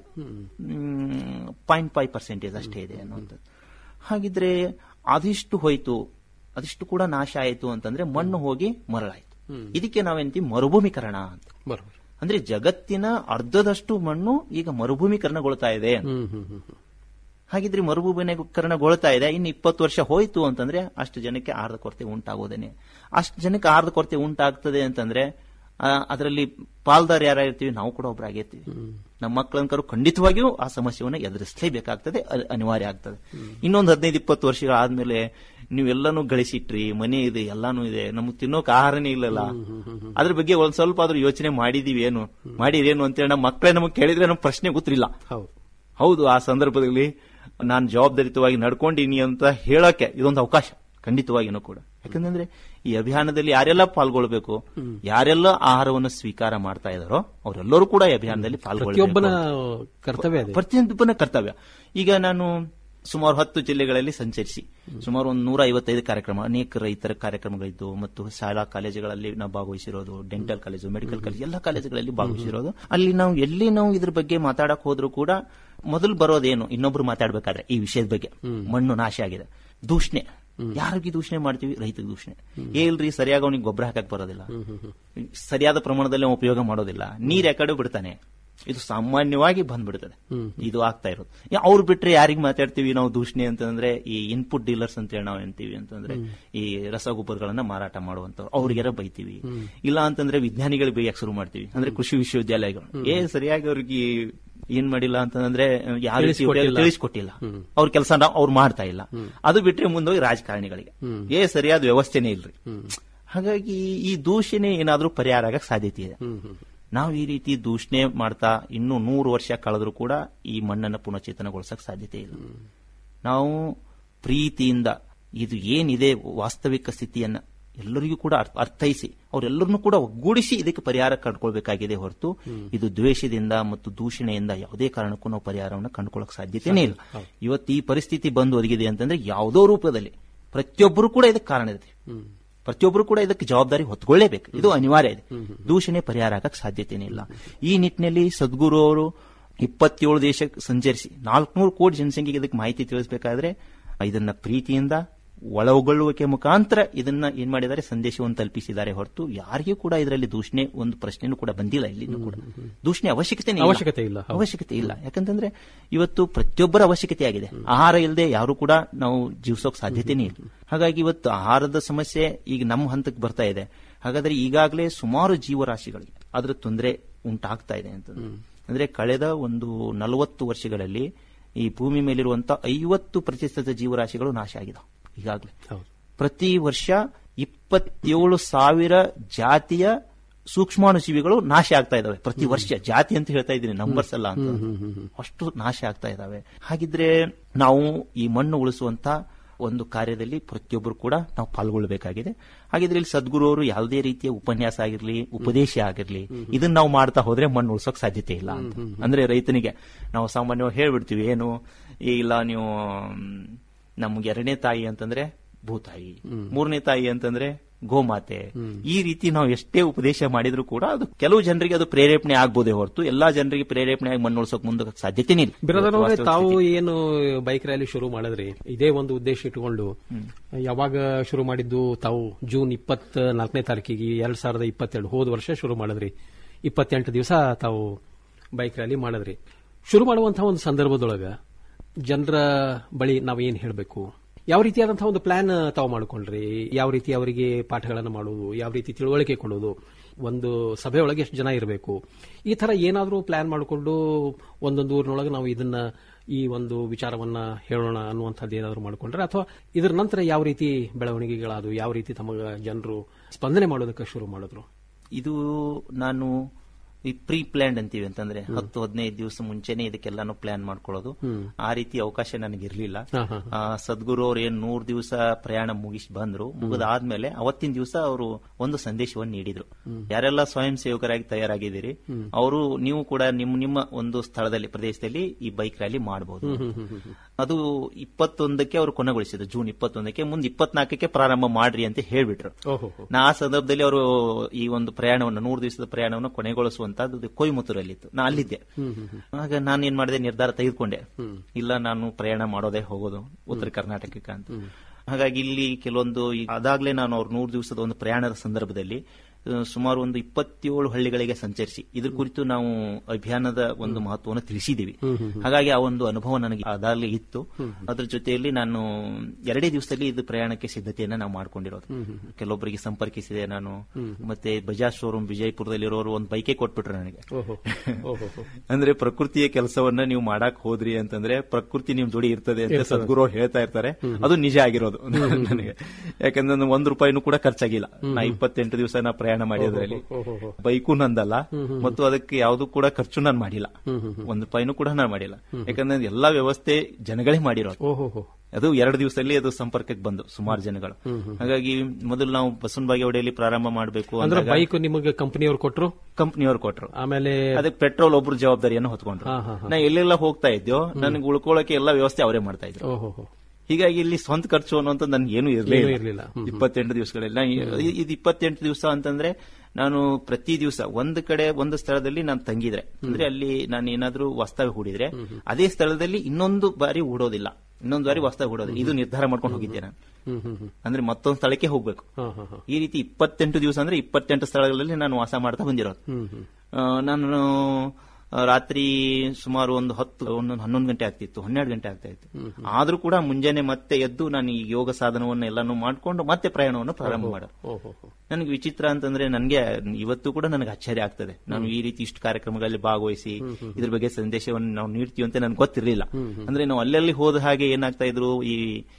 ಪಾಯಿಂಟ್ ಫೈವ್ ಪರ್ಸೆಂಟೇಜ್ ಅಷ್ಟೇ ಇದೆ ಅನ್ನುವಂಥದ್ದು ಹಾಗಿದ್ರೆ ಅದಿಷ್ಟು ಹೋಯ್ತು ಅದಿಷ್ಟು ಕೂಡ ನಾಶ ಆಯಿತು ಅಂತಂದ್ರೆ ಮಣ್ಣು ಹೋಗಿ ಮರಳಾಯ್ತು ಇದಕ್ಕೆ ನಾವೇಂತೀವಿ ಮರುಭೂಮೀಕರಣ ಅಂತ ಅಂದ್ರೆ ಜಗತ್ತಿನ ಅರ್ಧದಷ್ಟು ಮಣ್ಣು ಈಗ ಮರುಭೂಮೀಕರಣಗೊಳ್ತಾ ಇದೆ ಅಂತ. ಹಾಗಿದ್ರೆ ಮರುಭೂಮೀಕರಣಗೊಳ್ತಾ ಇದೆ ಇನ್ನು ಇಪ್ಪತ್ತು ವರ್ಷ ಹೋಯ್ತು ಅಂತಂದ್ರೆ ಅಷ್ಟು ಜನಕ್ಕೆ ಆಹಾರದ ಕೊರತೆ ಉಂಟಾಗೋದೇನೆ ಅಷ್ಟು ಜನಕ್ಕೆ ಆಹಾರದ ಕೊರತೆ ಉಂಟಾಗ್ತದೆ ಅಂತಂದ್ರೆ ಅದರಲ್ಲಿ ಪಾಲ್ದಾರ್ ಯಾರಿರ್ತೀವಿ ನಾವು ಕೂಡ ಒಬ್ಬರಾಗಿರ್ತೀವಿ ನಮ್ಮ ಮಕ್ಕಳಂಕರು ಖಂಡಿತವಾಗಿಯೂ ಆ ಸಮಸ್ಯೆಯನ್ನು ಎದುರಿಸಲೇಬೇಕಾಗ್ತದೆ ಅ- ಅನಿವಾರ್ಯ ಆಗ್ತದೆ ಇನ್ನೊಂದು ಹದಿನೈದು ಇಪ್ಪತ್ತು ವರ್ಷಗಳಾದ್ಮೇಲೆ ನೀವೆಲ್ಲಾನು ಗಳಿಸಿಟ್ರಿ ಮನೆ ಇದೆ ಎಲ್ಲಾನು ಇದೆ ನಮ್ಗೆ ತಿನ್ನೋಕೆ ಆಹಾರನೇ ಇಲ್ಲಲ್ಲ ಅದ್ರ ಬಗ್ಗೆ ಒಂದ್ ಸ್ವಲ್ಪ ಆದ್ರೂ ಯೋಚನೆ ಮಾಡಿದೀವಿ ಏನು ಮಾಡಿರೇನು ಅಂತೇಳಿ ನಮ್ಮ ಮಕ್ಕಳೇ ನಮಗೆ ಕೇಳಿದ್ರೆ ನಮ್ಗೆ ಪ್ರಶ್ನೆ ಗೊತ್ತಿಲ್ಲ ಹೌದು ಆ ಸಂದರ್ಭದಲ್ಲಿ ನಾನು ಜವಾಬ್ದಾರಿತವಾಗಿ ನಡ್ಕೊಂಡಿನಿ ಅಂತ ಹೇಳಕ್ಕೆ ಇದೊಂದು ಅವಕಾಶ ಖಂಡಿತವಾಗಿನೂ ಕೂಡ ಯಾಕಂದ್ರೆ ಈ ಅಭಿಯಾನದಲ್ಲಿ ಯಾರೆಲ್ಲ ಪಾಲ್ಗೊಳ್ಬೇಕು ಯಾರೆಲ್ಲ ಆಹಾರವನ್ನು ಸ್ವೀಕಾರ ಮಾಡ್ತಾ ಇದಾರೋ ಅವರೆಲ್ಲರೂ ಕೂಡ ಈ ಅಭಿಯಾನದಲ್ಲಿ ಪ್ರತಿಯೊಬ್ಬನ ಪಾಲ್ಗೊಳ್ಬೇಕು ಕರ್ತವ್ಯ ಇದೆ ಪ್ರತಿಯೊಬ್ಬನ ಕರ್ತವ್ಯ ಈಗ ನಾನು ಸುಮಾರು ಹತ್ತು ಜಿಲ್ಲೆಗಳಲ್ಲಿ ಸಂಚರಿಸಿ ಸುಮಾರು ಒಂದು ನೂರ ಐವತ್ತೈದು ಕಾರ್ಯಕ್ರಮ ಅನೇಕ ರೈತರ ಕಾರ್ಯಕ್ರಮಗಳಿದ್ದು ಮತ್ತು ಶಾಲಾ ಕಾಲೇಜುಗಳಲ್ಲಿ ನಾವು ಭಾಗವಹಿಸಿರೋದು ಡೆಂಟಲ್ ಕಾಲೇಜು ಮೆಡಿಕಲ್ ಕಾಲೇಜು ಎಲ್ಲ ಕಾಲೇಜುಗಳಲ್ಲಿ ಭಾಗವಹಿಸಿರೋದು ಅಲ್ಲಿ ನಾವು ಎಲ್ಲಿ ನಾವು ಇದ್ರ ಬಗ್ಗೆ ಮಾತಾಡಕ್ ಹೋದ್ರು ಕೂಡ ಮೊದಲು ಬರೋದೇನು ಇನ್ನೊಬ್ರು ಮಾತಾಡ್ಬೇಕಾದ್ರೆ ಈ ವಿಷಯದ ಬಗ್ಗೆ ಮಣ್ಣು ನಾಶ ಆಗಿದೆ ದೂಷಣೆ ಯಾರಿಗೆ ದೂಷಣೆ ಮಾಡ್ತೀವಿ ರೈತರಿಗೆ ದೂಷಣೆ ಏಲ್ರಿ ಸರಿಯಾಗಿ ಅವನಿಗೆ ಗೊಬ್ಬರ ಹಾಕಕ್ ಬರೋದಿಲ್ಲ ಸರಿಯಾದ ಪ್ರಮಾಣದಲ್ಲಿ ಅವ್ನು ಉಪಯೋಗ ಮಾಡೋದಿಲ್ಲ ನೀರ್ ಯಾಕಡೆ ಬಿಡ್ತಾನೆ ಇದು ಸಾಮಾನ್ಯವಾಗಿ ಬಂದ್ಬಿಡ್ತದೆ ಇದು ಆಗ್ತಾ ಇರೋದು ಯಾ- ಅವ್ರು ಬಿಟ್ರೆ ಯಾರಿಗ್ ಮಾತಾಡ್ತೀವಿ ನಾವು ದೂಷಣೆ ಅಂತಂದ್ರೆ ಈ ಇನ್ಪುಟ್ ಡೀಲರ್ಸ್ ಅಂತ ಹೇಳಿ ನಾವು ಅಂತೀವಿ ಅಂತಂದ್ರೆ ಈ ರಸಗೊಬ್ಬರಗಳನ್ನ ಮಾರಾಟ ಮಾಡುವಂತವ್ರು ಅವ್ರಿಗೆಲ್ಲ ಬೈತೀವಿ ಇಲ್ಲ ಅಂತಂದ್ರೆ ವಿಜ್ಞಾನಿಗಳು ಬೈಯಕ್ ಶುರು ಮಾಡ್ತೀವಿ ಅಂದ್ರೆ ಕೃಷಿ ವಿಶ್ವವಿದ್ಯಾಲಯಗಳು ಏ ಸರಿಯಾಗಿ ಅವ್ರಿಗೆ ಏನ್ ಮಾಡಿಲ್ಲ ಅಂತಂದ್ರೆ ಯಾವ ರೀತಿ ತಿಳಿಸ್ಕೊಟ್ಟಿಲ್ಲ. ತಿಳಿಸ್ಕೊಟ್ಟಿಲ್ಲ ಅವ್ರ ಕೆಲಸ ಅವ್ರು ಮಾಡ್ತಾ ಇಲ್ಲ ಅದು ಬಿಟ್ರೆ ಮುಂದೋಗಿ ರಾಜಕಾರಣಿಗಳಿಗೆ ಏ ಸರಿಯಾದ ವ್ಯವಸ್ಥೆನೇ ಇಲ್ರಿ ಹಾಗಾಗಿ ಈ ದೂಷಣೆ ಏನಾದ್ರೂ ಪರಿಹಾರ ಆಗಕ್ ಸಾಧ್ಯತೆ ಇದೆ ನಾವು ಈ ರೀತಿ ದೂಷಣೆ ಮಾಡ್ತಾ ಇನ್ನೂ ನೂರು ವರ್ಷ ಕಳೆದ್ರೂ ಕೂಡ ಈ ಮಣ್ಣನ್ನು ಪುನಶ್ಚೇತನಗೊಳಿಸಕ್ ಸಾಧ್ಯತೆ ಇಲ್ಲ ನಾವು ಪ್ರೀತಿಯಿಂದ ಇದು ಏನಿದೆ ವಾಸ್ತವಿಕ ಸ್ಥಿತಿಯನ್ನ ಎಲ್ಲರಿಗೂ ಕೂಡ ಅರ್ಥ- ಅರ್ಥೈಸಿ ಅವರೆಲ್ಲರನ್ನೂ ಕೂಡ ಒಗ್ಗೂಡಿಸಿ ಇದಕ್ಕೆ ಪರಿಹಾರ ಕಂಡುಕೊಳ್ಬೇಕಾಗಿದೆ ಹೊರತು ಇದು ದ್ವೇಷದಿಂದ ಮತ್ತು ದೂಷಣೆಯಿಂದ ಯಾವುದೇ ಕಾರಣಕ್ಕೂ ನಾವು ಪರಿಹಾರವನ್ನು ಕಂಡುಕೊಳ್ಳಕ್ ಸಾಧ್ಯತೆನೇ ಇಲ್ಲ ಇವತ್ತು ಈ ಪರಿಸ್ಥಿತಿ ಬಂದು ಒದಗಿದೆ ಅಂತಂದ್ರೆ ಯಾವುದೋ ರೂಪದಲ್ಲಿ ಪ್ರತಿಯೊಬ್ಬರು ಕೂಡ ಇದಕ್ಕೆ ಕಾರಣ ಇದೆ ಪ್ರತಿಯೊಬ್ಬರು ಕೂಡ ಇದಕ್ಕೆ ಜವಾಬ್ದಾರಿ ಹೊತ್ಕೊಳ್ಳೇಬೇಕು ಇದು ಅನಿವಾರ್ಯ ಇದೆ ದೂಷಣೆ ಪರಿಹಾರ ಆಗಕ್ಕೆ ಸಾಧ್ಯತೆನೇ ಇಲ್ಲ ಈ ನಿಟ್ಟಿನಲ್ಲಿ ಸದ್ಗುರು ಅವರು ಇಪ್ಪತ್ತೇಳು ದೇಶಕ್ಕೆ ಸಂಚರಿಸಿ ನಾಲ್ಕುನೂರು ಕೋಟಿ ಜನಸಂಖ್ಯೆಗೆ ಇದಕ್ಕೆ ಮಾಹಿತಿ ತಿಳಿಸಬೇಕಾದ್ರೆ ಇದನ್ನ ಪ್ರೀತಿಯಿಂದ ಒಳಗೊಳ್ಳುವಿಕೆ ಮುಖಾಂತರ ಇದನ್ನ ಏನ್ ಮಾಡಿದ್ದಾರೆ ಸಂದೇಶವನ್ನು ತಲುಪಿಸಿದ್ದಾರೆ ಹೊರತು ಯಾರಿಗೂ ಕೂಡ ಇದರಲ್ಲಿ ದೂಷಣೆ ಒಂದು ಪ್ರಶ್ನೆನೂ ಕೂಡ ಬಂದಿಲ್ಲ ಇಲ್ಲಿನೂ ಕೂಡ ದೂಷಣೆ ಅವಶ್ಯಕತೆ ಅವಶ್ಯಕತೆ ಇಲ್ಲ, ಹೌದು. ಅವಶ್ಯಕತೆ ಇಲ್ಲ ಯಾಕಂತಂದ್ರೆ ಇವತ್ತು ಪ್ರತಿಯೊಬ್ಬರ ಅವಶ್ಯಕತೆ ಆಗಿದೆ ಆಹಾರ ಇಲ್ಲದೆ ಯಾರು ಕೂಡ ನಾವು ಜೀವಿಸೋಕ್ ಸಾಧ್ಯತೆನೇ ಇಲ್ಲ ಹಾಗಾಗಿ ಇವತ್ತು ಆಹಾರದ ಸಮಸ್ಯೆ ಈಗ ನಮ್ಮ ಹಂತಕ್ಕೆ ಬರ್ತಾ ಇದೆ ಹಾಗಾದ್ರೆ ಈಗಾಗಲೇ ಸುಮಾರು ಜೀವರಾಶಿಗಳಿಗೆ ಅದರ ತೊಂದರೆ ಉಂಟಾಗ್ತಾ ಇದೆ ಅಂತ ಅಂದ್ರೆ ಕಳೆದ ಒಂದು ನಲವತ್ತು ವರ್ಷಗಳಲ್ಲಿ ಈ ಭೂಮಿ ಮೇಲಿರುವಂತಹ ಐವತ್ತು ಪ್ರತಿಶತ ಜೀವರಾಶಿಗಳು ನಾಶ ಆಗಿದಾವೆ ಈಗಾಗಲೇ ಪ್ರತಿ ವರ್ಷ ಇಪ್ಪತ್ತೇಳು ಸಾವಿರ ಜಾತಿಯ ಸೂಕ್ಷ್ಮಾಣುಜೀವಿಗಳು ನಾಶ ಆಗ್ತಾ ಇದಾವೆ ಪ್ರತಿ ವರ್ಷ ಜಾತಿ ಅಂತ ಹೇಳ್ತಾ ಇದ್ದೀನಿ ನಂಬರ್ಸ್ ಅಲ್ಲ ಅಂತ ಅಷ್ಟು ನಾಶ ಆಗ್ತಾ ಇದಾವೆ ಹಾಗಿದ್ರೆ ನಾವು ಈ ಮಣ್ಣು ಉಳಿಸುವಂತ ಒಂದು ಕಾರ್ಯದಲ್ಲಿ ಪ್ರತಿಯೊಬ್ಬರು ಕೂಡ ನಾವು ಪಾಲ್ಗೊಳ್ಳಬೇಕಾಗಿದೆ ಹಾಗಿದ್ರೆ ಇಲ್ಲಿ ಸದ್ಗುರು ಅವರು ಯಾವುದೇ ರೀತಿಯ ಉಪನ್ಯಾಸ ಆಗಿರ್ಲಿ ಉಪದೇಶ ಆಗಿರ್ಲಿ ಇದನ್ನ ನಾವು ಮಾಡ್ತಾ ಹೋದ್ರೆ ಮಣ್ಣು ಉಳಿಸೋಕ್ ಸಾಧ್ಯತೆ ಇಲ್ಲ ಅಂತ ಅಂದ್ರೆ ರೈತನಿಗೆ ನಾವು ಸಾಮಾನ್ಯವಾಗಿ ಹೇಳ್ಬಿಡ್ತೀವಿ ಏನು ಈ ಇಲ್ಲ ನೀವು ಮ್, ನಮ್ಗೆ ಎರಡನೇ ತಾಯಿ ಅಂತಂದ್ರೆ ಭೂತಾಯಿ ಮೂರನೇ ತಾಯಿ ಅಂತಂದ್ರೆ ಗೋಮಾತೆ ಈ ರೀತಿ ನಾವು ಎಷ್ಟೇ ಉಪದೇಶ ಮಾಡಿದ್ರು ಕೂಡ ಅದು ಕೆಲವು ಜನರಿಗೆ ಅದು ಪ್ರೇರೇಪಣೆ ಆಗ್ಬೋದೇ ಹೊರತು ಎಲ್ಲಾ ಜನರಿಗೆ ಪ್ರೇರೇಪಣೆ ಆಗಿ ಮಣ್ಣು ಉಳಿಸೋಕ್ ಮುಂದೆ ಸಾಧ್ಯತೆನೇ ಇಲ್ಲ ಬಿರಾದರ್ ಅವರೇ ವಾಸ್ತವ ತಾವು ಸ್ಥಿತಿ. ಏನು ಬೈಕ್ ರ್ಯಾಲಿ ಶುರು ಮಾಡಿದ್ರಿ ಇದೇ ಒಂದು ಉದ್ದೇಶ ಇಟ್ಟುಕೊಂಡು ಯಾವಾಗ ಶುರು ಮಾಡಿದ್ದು ತಾವು ಜೂನ್ ಇಪ್ಪತ್ ನಾಲ್ಕನೇ ತಾರೀಕಿಗೆ ಎರಡ್ ಸಾವಿರದ ಇಪ್ಪತ್ತೆರಡು ಹೋದ ವರ್ಷ ಶುರು ಮಾಡಿದ್ರಿ ಇಪ್ಪತ್ತೆಂಟು ದಿವಸ ತಾವು ಬೈಕ್ ರ್ಯಾಲಿ ಮಾಡಿದ್ರಿ ಶುರು ಮಾಡುವಂತಹ ಒಂದು ಸಂದರ್ಭದೊಳಗ ಜನರ ಬಳಿ ನಾವು ಏನ್ ಹೇಳಬೇಕು ಯಾವ ರೀತಿಯಾದಂತಹ ಒಂದು ಪ್ಲಾನ್ ತಾವು ಮಾಡ್ಕೊಂಡ್ರಿ ಯಾವ ರೀತಿ ಅವರಿಗೆ ಪಾಠಗಳನ್ನು ಮಾಡುವುದು ಯಾವ ರೀತಿ ತಿಳುವಳಿಕೆ ಕೊಡೋದು ಒಂದು ಸಭೆಯೊಳಗೆ ಎಷ್ಟು ಜನ ಇರಬೇಕು ಈ ತರ ಏನಾದರೂ ಪ್ಲಾನ್ ಮಾಡಿಕೊಂಡು ಒಂದೊಂದು ಊರಿನೊಳಗೆ ನಾವು ಇದನ್ನ ಈ ಒಂದು ವಿಚಾರವನ್ನ ಹೇಳೋಣ ಅನ್ನುವಂಥದ್ದು ಏನಾದರೂ ಮಾಡ್ಕೊಂಡ್ರೆ ಅಥವಾ ಇದರ ನಂತರ ಯಾವ ರೀತಿ ಬೆಳವಣಿಗೆಗಳಾದವು ಯಾವ ರೀತಿ ತಮಗ ಜನರು ಸ್ಪಂದನೆ ಮಾಡೋದಕ್ಕೆ ಶುರು ಮಾಡಿದ್ರು ಇದು ನಾನು ಈ ಪ್ರೀ ಪ್ಲಾನ್ಡ್ ಅಂತೀವಿ ಅಂತಂದ್ರೆ ಹತ್ತು ಹದಿನೈದು ದಿವಸ ಮುಂಚೆನೆ ಇದಕ್ಕೆಲ್ಲಾನು ಪ್ಲಾನ್ ಮಾಡ್ಕೊಳ್ಳೋದು ಹ್ಮ್. ಆ ರೀತಿ ಅವಕಾಶ ನನಗೆ ಇರ್ಲಿಲ್ಲ ಹಾ, ಹಾ, ಆ, ಸದ್ಗುರು ಅವ್ರು ಏನ್ ನೂರ್ ದಿವಸ ಪ್ರಯಾಣ ಮುಗಿಸಿ ಬಂದ್ರು ಮುಗಿದಾದ್ಮೇಲೆ ಅವತ್ತಿನ ದಿವಸ ಅವರು ಒಂದು ಸಂದೇಶವನ್ನು ನೀಡಿದ್ರು ಯಾರೆಲ್ಲ ಸ್ವಯಂ ಸೇವಕರಾಗಿ ತಯಾರಾಗಿದ್ದೀರಿ ಅವರು ನೀವು ಕೂಡ ನಿಮ್ಮ ನಿಮ್ಮ ಒಂದು ಸ್ಥಳದಲ್ಲಿ ಪ್ರದೇಶದಲ್ಲಿ ಈ ಬೈಕ್ ರ್ಯಾಲಿ ಮಾಡಬಹುದು ಅದು ಇಪ್ಪತ್ತೊಂದಕ್ಕೆ ಅವರು ಕೊನೆಗೊಳಿಸಿದ್ರು ಜೂನ್ ಇಪ್ಪತ್ತೊಂದಕ್ಕೆ ಮುಂದೆ ಇಪ್ಪತ್ನಾಲ್ಕಕ್ಕೆ ಪ್ರಾರಂಭ ಮಾಡ್ರಿ ಅಂತ ಹೇಳ್ಬಿಟ್ರು ಓಹೋ ನಾ ಆ ಸಂದರ್ಭದಲ್ಲಿ ಅವರು ಈ ಒಂದು ಪ್ರಯಾಣವನ್ನು ನೂರು ದಿವಸದ ಪ್ರಯಾಣವನ್ನು ಕೊನೆಗೊಳಿಸುವಂತದ್ದು ಕೊಯಮತ್ತೂರಲ್ಲಿತ್ತು ನಾ ಅಲ್ಲಿದ್ದೆ ಆಗ ನಾನು ಏನ್ ಮಾಡಿದೆ ನಿರ್ಧಾರ ತೆಗೆದುಕೊಂಡೆ ಇಲ್ಲ ನಾನು ಪ್ರಯಾಣ ಮಾಡೋದೇ ಹೋಗೋದು ಉತ್ತರ ಕರ್ನಾಟಕಕ್ಕೆ ಅಂತ ಹಾಗಾಗಿ ಇಲ್ಲಿ ಕೆಲವೊಂದು ಈ- ಅದಾಗ್ಲೇ ನಾನು ಅವ್ರ ನೂರು ದಿವಸದ ಒಂದು ಪ್ರಯಾಣದ ಸಂದರ್ಭದಲ್ಲಿ ಆ, ಸುಮಾರು ಒಂದು ಇಪ್ಪತ್ತೇಳು ಹಳ್ಳಿಗಳಿಗೆ ಸಂಚರಿಸಿ ಇದ್ರ ಕುರಿತು ನಾವು ಅಭಿಯಾನದ ಒಂದು ಮಹತ್ವವನ್ನು ತಿಳಿಸಿದ್ದೀವಿ ಹಾಗಾಗಿ ಆ ಒಂದು ಅನುಭವ ನನಗೆ ಅದಾಗಲೇ ಇತ್ತು ಅದ್ರ ಜೊತೆಯಲ್ಲಿ ನಾನು ಎರಡೇ ದಿವಸದಲ್ಲಿ ಇದು ಪ್ರಯಾಣಕ್ಕೆ ಸಿದ್ಧತೆಯನ್ನ ನಾವು ಮಾಡ್ಕೊಂಡಿರೋದು ಕೆಲವೊಬ್ಬರಿಗೆ ಸಂಪರ್ಕಿಸಿದೆ ನಾನು ಮತ್ತೆ ಬಜಾಜ್ ಶೋರೂಮ್ ವಿಜಯಪುರದಲ್ಲಿರೋರು ಒಂದು ಬೈಕೆ ಕೊಟ್ಬಿಟ್ರು ನನಗೆ ಓಹೋ ಓಹೋ ಅಂದ್ರೆ ಪ್ರಕೃತಿಯ ಕೆಲಸವನ್ನ ನೀವು ಮಾಡಕ್ ಹೋದ್ರಿ ಅಂತಂದ್ರೆ ಪ್ರಕೃತಿ ನಿಮ್ ಜೋಡಿ ಇರ್ತದೆ ಅಂತ ಸದ್ಗುರು ಅವ್ರು ಹೇಳ್ತಾ ಇರ್ತಾರೆ ಅದು ನಿಜ ಆಗಿರೋದು ನನಗೆ ಯಾಕಂದ್ರೆ ನಾನು ಒಂದ್ ರೂಪಾಯಿನೂ ಕೂಡ ಖರ್ಚಾಗಿಲ್ಲ ನಾ ಇಪ್ಪತ್ತೆಂಟು ದಿವಸ ನಾ ಪ್ರಯಾಣ ಮಾಡಿದ್ರಲ್ಲಿ ಬೈಕು ನಂದಲ್ಲ ಮತ್ತು ಅದಕ್ಕೆ ಯಾವ್ದು ಕೂಡ ಖರ್ಚು ನಾನು ಮಾಡಿಲ್ಲ ಒಂದ್ ರೂಪಾಯಿನೂ ಕೂಡ ನಾನು ಮಾಡಿಲ್ಲ ಯಾಕಂದ್ರೆ ಎಲ್ಲಾ ವ್ಯವಸ್ಥೆ ಜನಗಳೇ ಮಾಡಿರೋದು ಓಹೋ ಅದು ಎರಡು ದಿವಸದಲ್ಲಿ ಅದು ಸಂಪರ್ಕಕ್ಕೆ ಬಂದು ಸುಮಾರು ಜನಗಳು ಹಾಗಾಗಿ ಮೊದಲು ನಾವು ಬಸವನ ಬಾಗೇವಾಡಿಯಲ್ಲಿ ಪ್ರಾರಂಭ ಮಾಡಬೇಕು ಅಂದ್ರೆ ಬೈಕ್ ನಿಮಗೆ ಕಂಪನಿಯವ್ರು ಕೊಟ್ರು ಕಂಪ್ನಿಯವರು ಕೊಟ್ರು ಆಮೇಲೆ ಅದಕ್ಕೆ ಪೆಟ್ರೋಲ್ ಒಬ್ರು ಜವಾಬ್ದಾರಿಯನ್ನು ಹೊತ್ಕೊಂಡ್ರು ಹಾ, ಹಾ, ಹಾ. ನಾ ಎಲ್ಲೆಲ್ಲ ಹೋಗ್ತಾ ಇದ್ದೋ ನನಗೆ ಉಳ್ಕೊಳ್ಳೋಕೆ ಎಲ್ಲ ವ್ಯವಸ್ಥೆ ಅವರೇ ಮಾಡ್ತಾ ಇದ್ರು ಓಹೋ ಹೀಗಾಗಿ ಇಲ್ಲಿ ಸ್ವಂತ ಖರ್ಚು ಅನ್ನುವಂತ ನನ್ಗೆ ಏನು ಏನೂ ಇರಲಿಲ್ಲ ಇರ್ಲಿಲ್ಲ. ಹ್ಮ್, ಹ್ಮ್. ಇಪ್ಪತ್ತೆಂಟು ದಿವಸಗಳಲ್ಲಿ ನಾ ಈ- ಇದು ಇಪ್ಪತ್ತೆಂಟು ದಿವಸ ಅಂತಂದ್ರೆ ನಾನು ಪ್ರತಿ ದಿವಸ ಒಂದು ಕಡೆ ಒಂದು ಸ್ಥಳದಲ್ಲಿ ನಾನು ತಂಗಿದ್ರೆ ಅಂದ್ರೆ ಅಲ್ಲಿ ನಾನು ಏನಾದ್ರೂ ವಾಸ್ತವ್ಯ ಹೂಡಿದ್ರೆ ಅದೇ ಸ್ಥಳದಲ್ಲಿ ಇನ್ನೊಂದು ಬಾರಿ ಹೂಡೋದಿಲ್ಲ ಇನ್ನೊಂದು ಬಾರಿ ವಾಸ್ತವ್ಯ ಹೂಡೋದಿಲ್ಲ ಇದು ನಿರ್ಧಾರ ಮಾಡ್ಕೊಂಡು ಹೋಗಿದ್ದೆ ನಾನು ಹ್ಮ್ ಹ್ಮ್ ಹ್ಮ್ ಅಂದ್ರೆ ಮತ್ತೊಂದು ಸ್ಥಳಕ್ಕೆ ಹೋಗ್ಬೇಕು ಹಾ ಹಾ ಹಾ ಈ ರೀತಿ ಇಪ್ಪತ್ತೆಂಟು ದಿವಸ ಅಂದ್ರೆ ಇಪ್ಪತ್ತೆಂಟು ಸ್ಥಳಗಳಲ್ಲಿ ನಾನು ವಾಸ ಮಾಡ್ತಾ ಬಂದಿರೋದು ಹ್ಮ್ ಹ್ಮ್ ಆ, ನಾನು ಆ, ರಾತ್ರಿ ಸುಮಾರು ಒಂದು ಹತ್ತು ಒಂದೊಂದು ಹನ್ನೊಂದು ಗಂಟೆ ಆಗ್ತಿತ್ತು ಹನ್ನೆರಡು ಗಂಟೆ ಆಗ್ತಾ ಇತ್ತು ಆದ್ರೂ ಕೂಡ ಮುಂಜಾನೆ ಮತ್ತೆ ಎದ್ದು ನಾನು ಈ ಯೋಗ ಸಾಧನವನ್ನು ಎಲ್ಲಾನು ಮಾಡ್ಕೊಂಡು ಮತ್ತೆ ಪ್ರಯಾಣವನ್ನು ಪ್ರಾರಂಭ ಮಾಡೋದು ಓಹೋ ನನಗೆ ವಿಚಿತ್ರ ಅಂತಂದ್ರೆ ನನಗೆ ಇವತ್ತು ಕೂಡ ನನಗೆ ಆಶ್ಚರ್ಯ ಆಗ್ತದೆ ನಾನು ಈ ರೀತಿ ಇಷ್ಟು ಕಾರ್ಯಕ್ರಮಗಳಲ್ಲಿ ಭಾಗವಹಿಸಿ ಇದ್ರ ಬಗ್ಗೆ ಸಂದೇಶವನ್ನು ನಾವು ನೀಡ್ತೀವಿ ಅಂತ ನನಗೆ ಗೊತ್ತಿರಲಿಲ್ಲ ಅಂದ್ರೆ ನಾವು ಅಲ್ಲಲ್ಲಿ ಹೋದ ಹಾಗೆ ಏನಾಗ್ತಾ ಇದ್ರು ಈ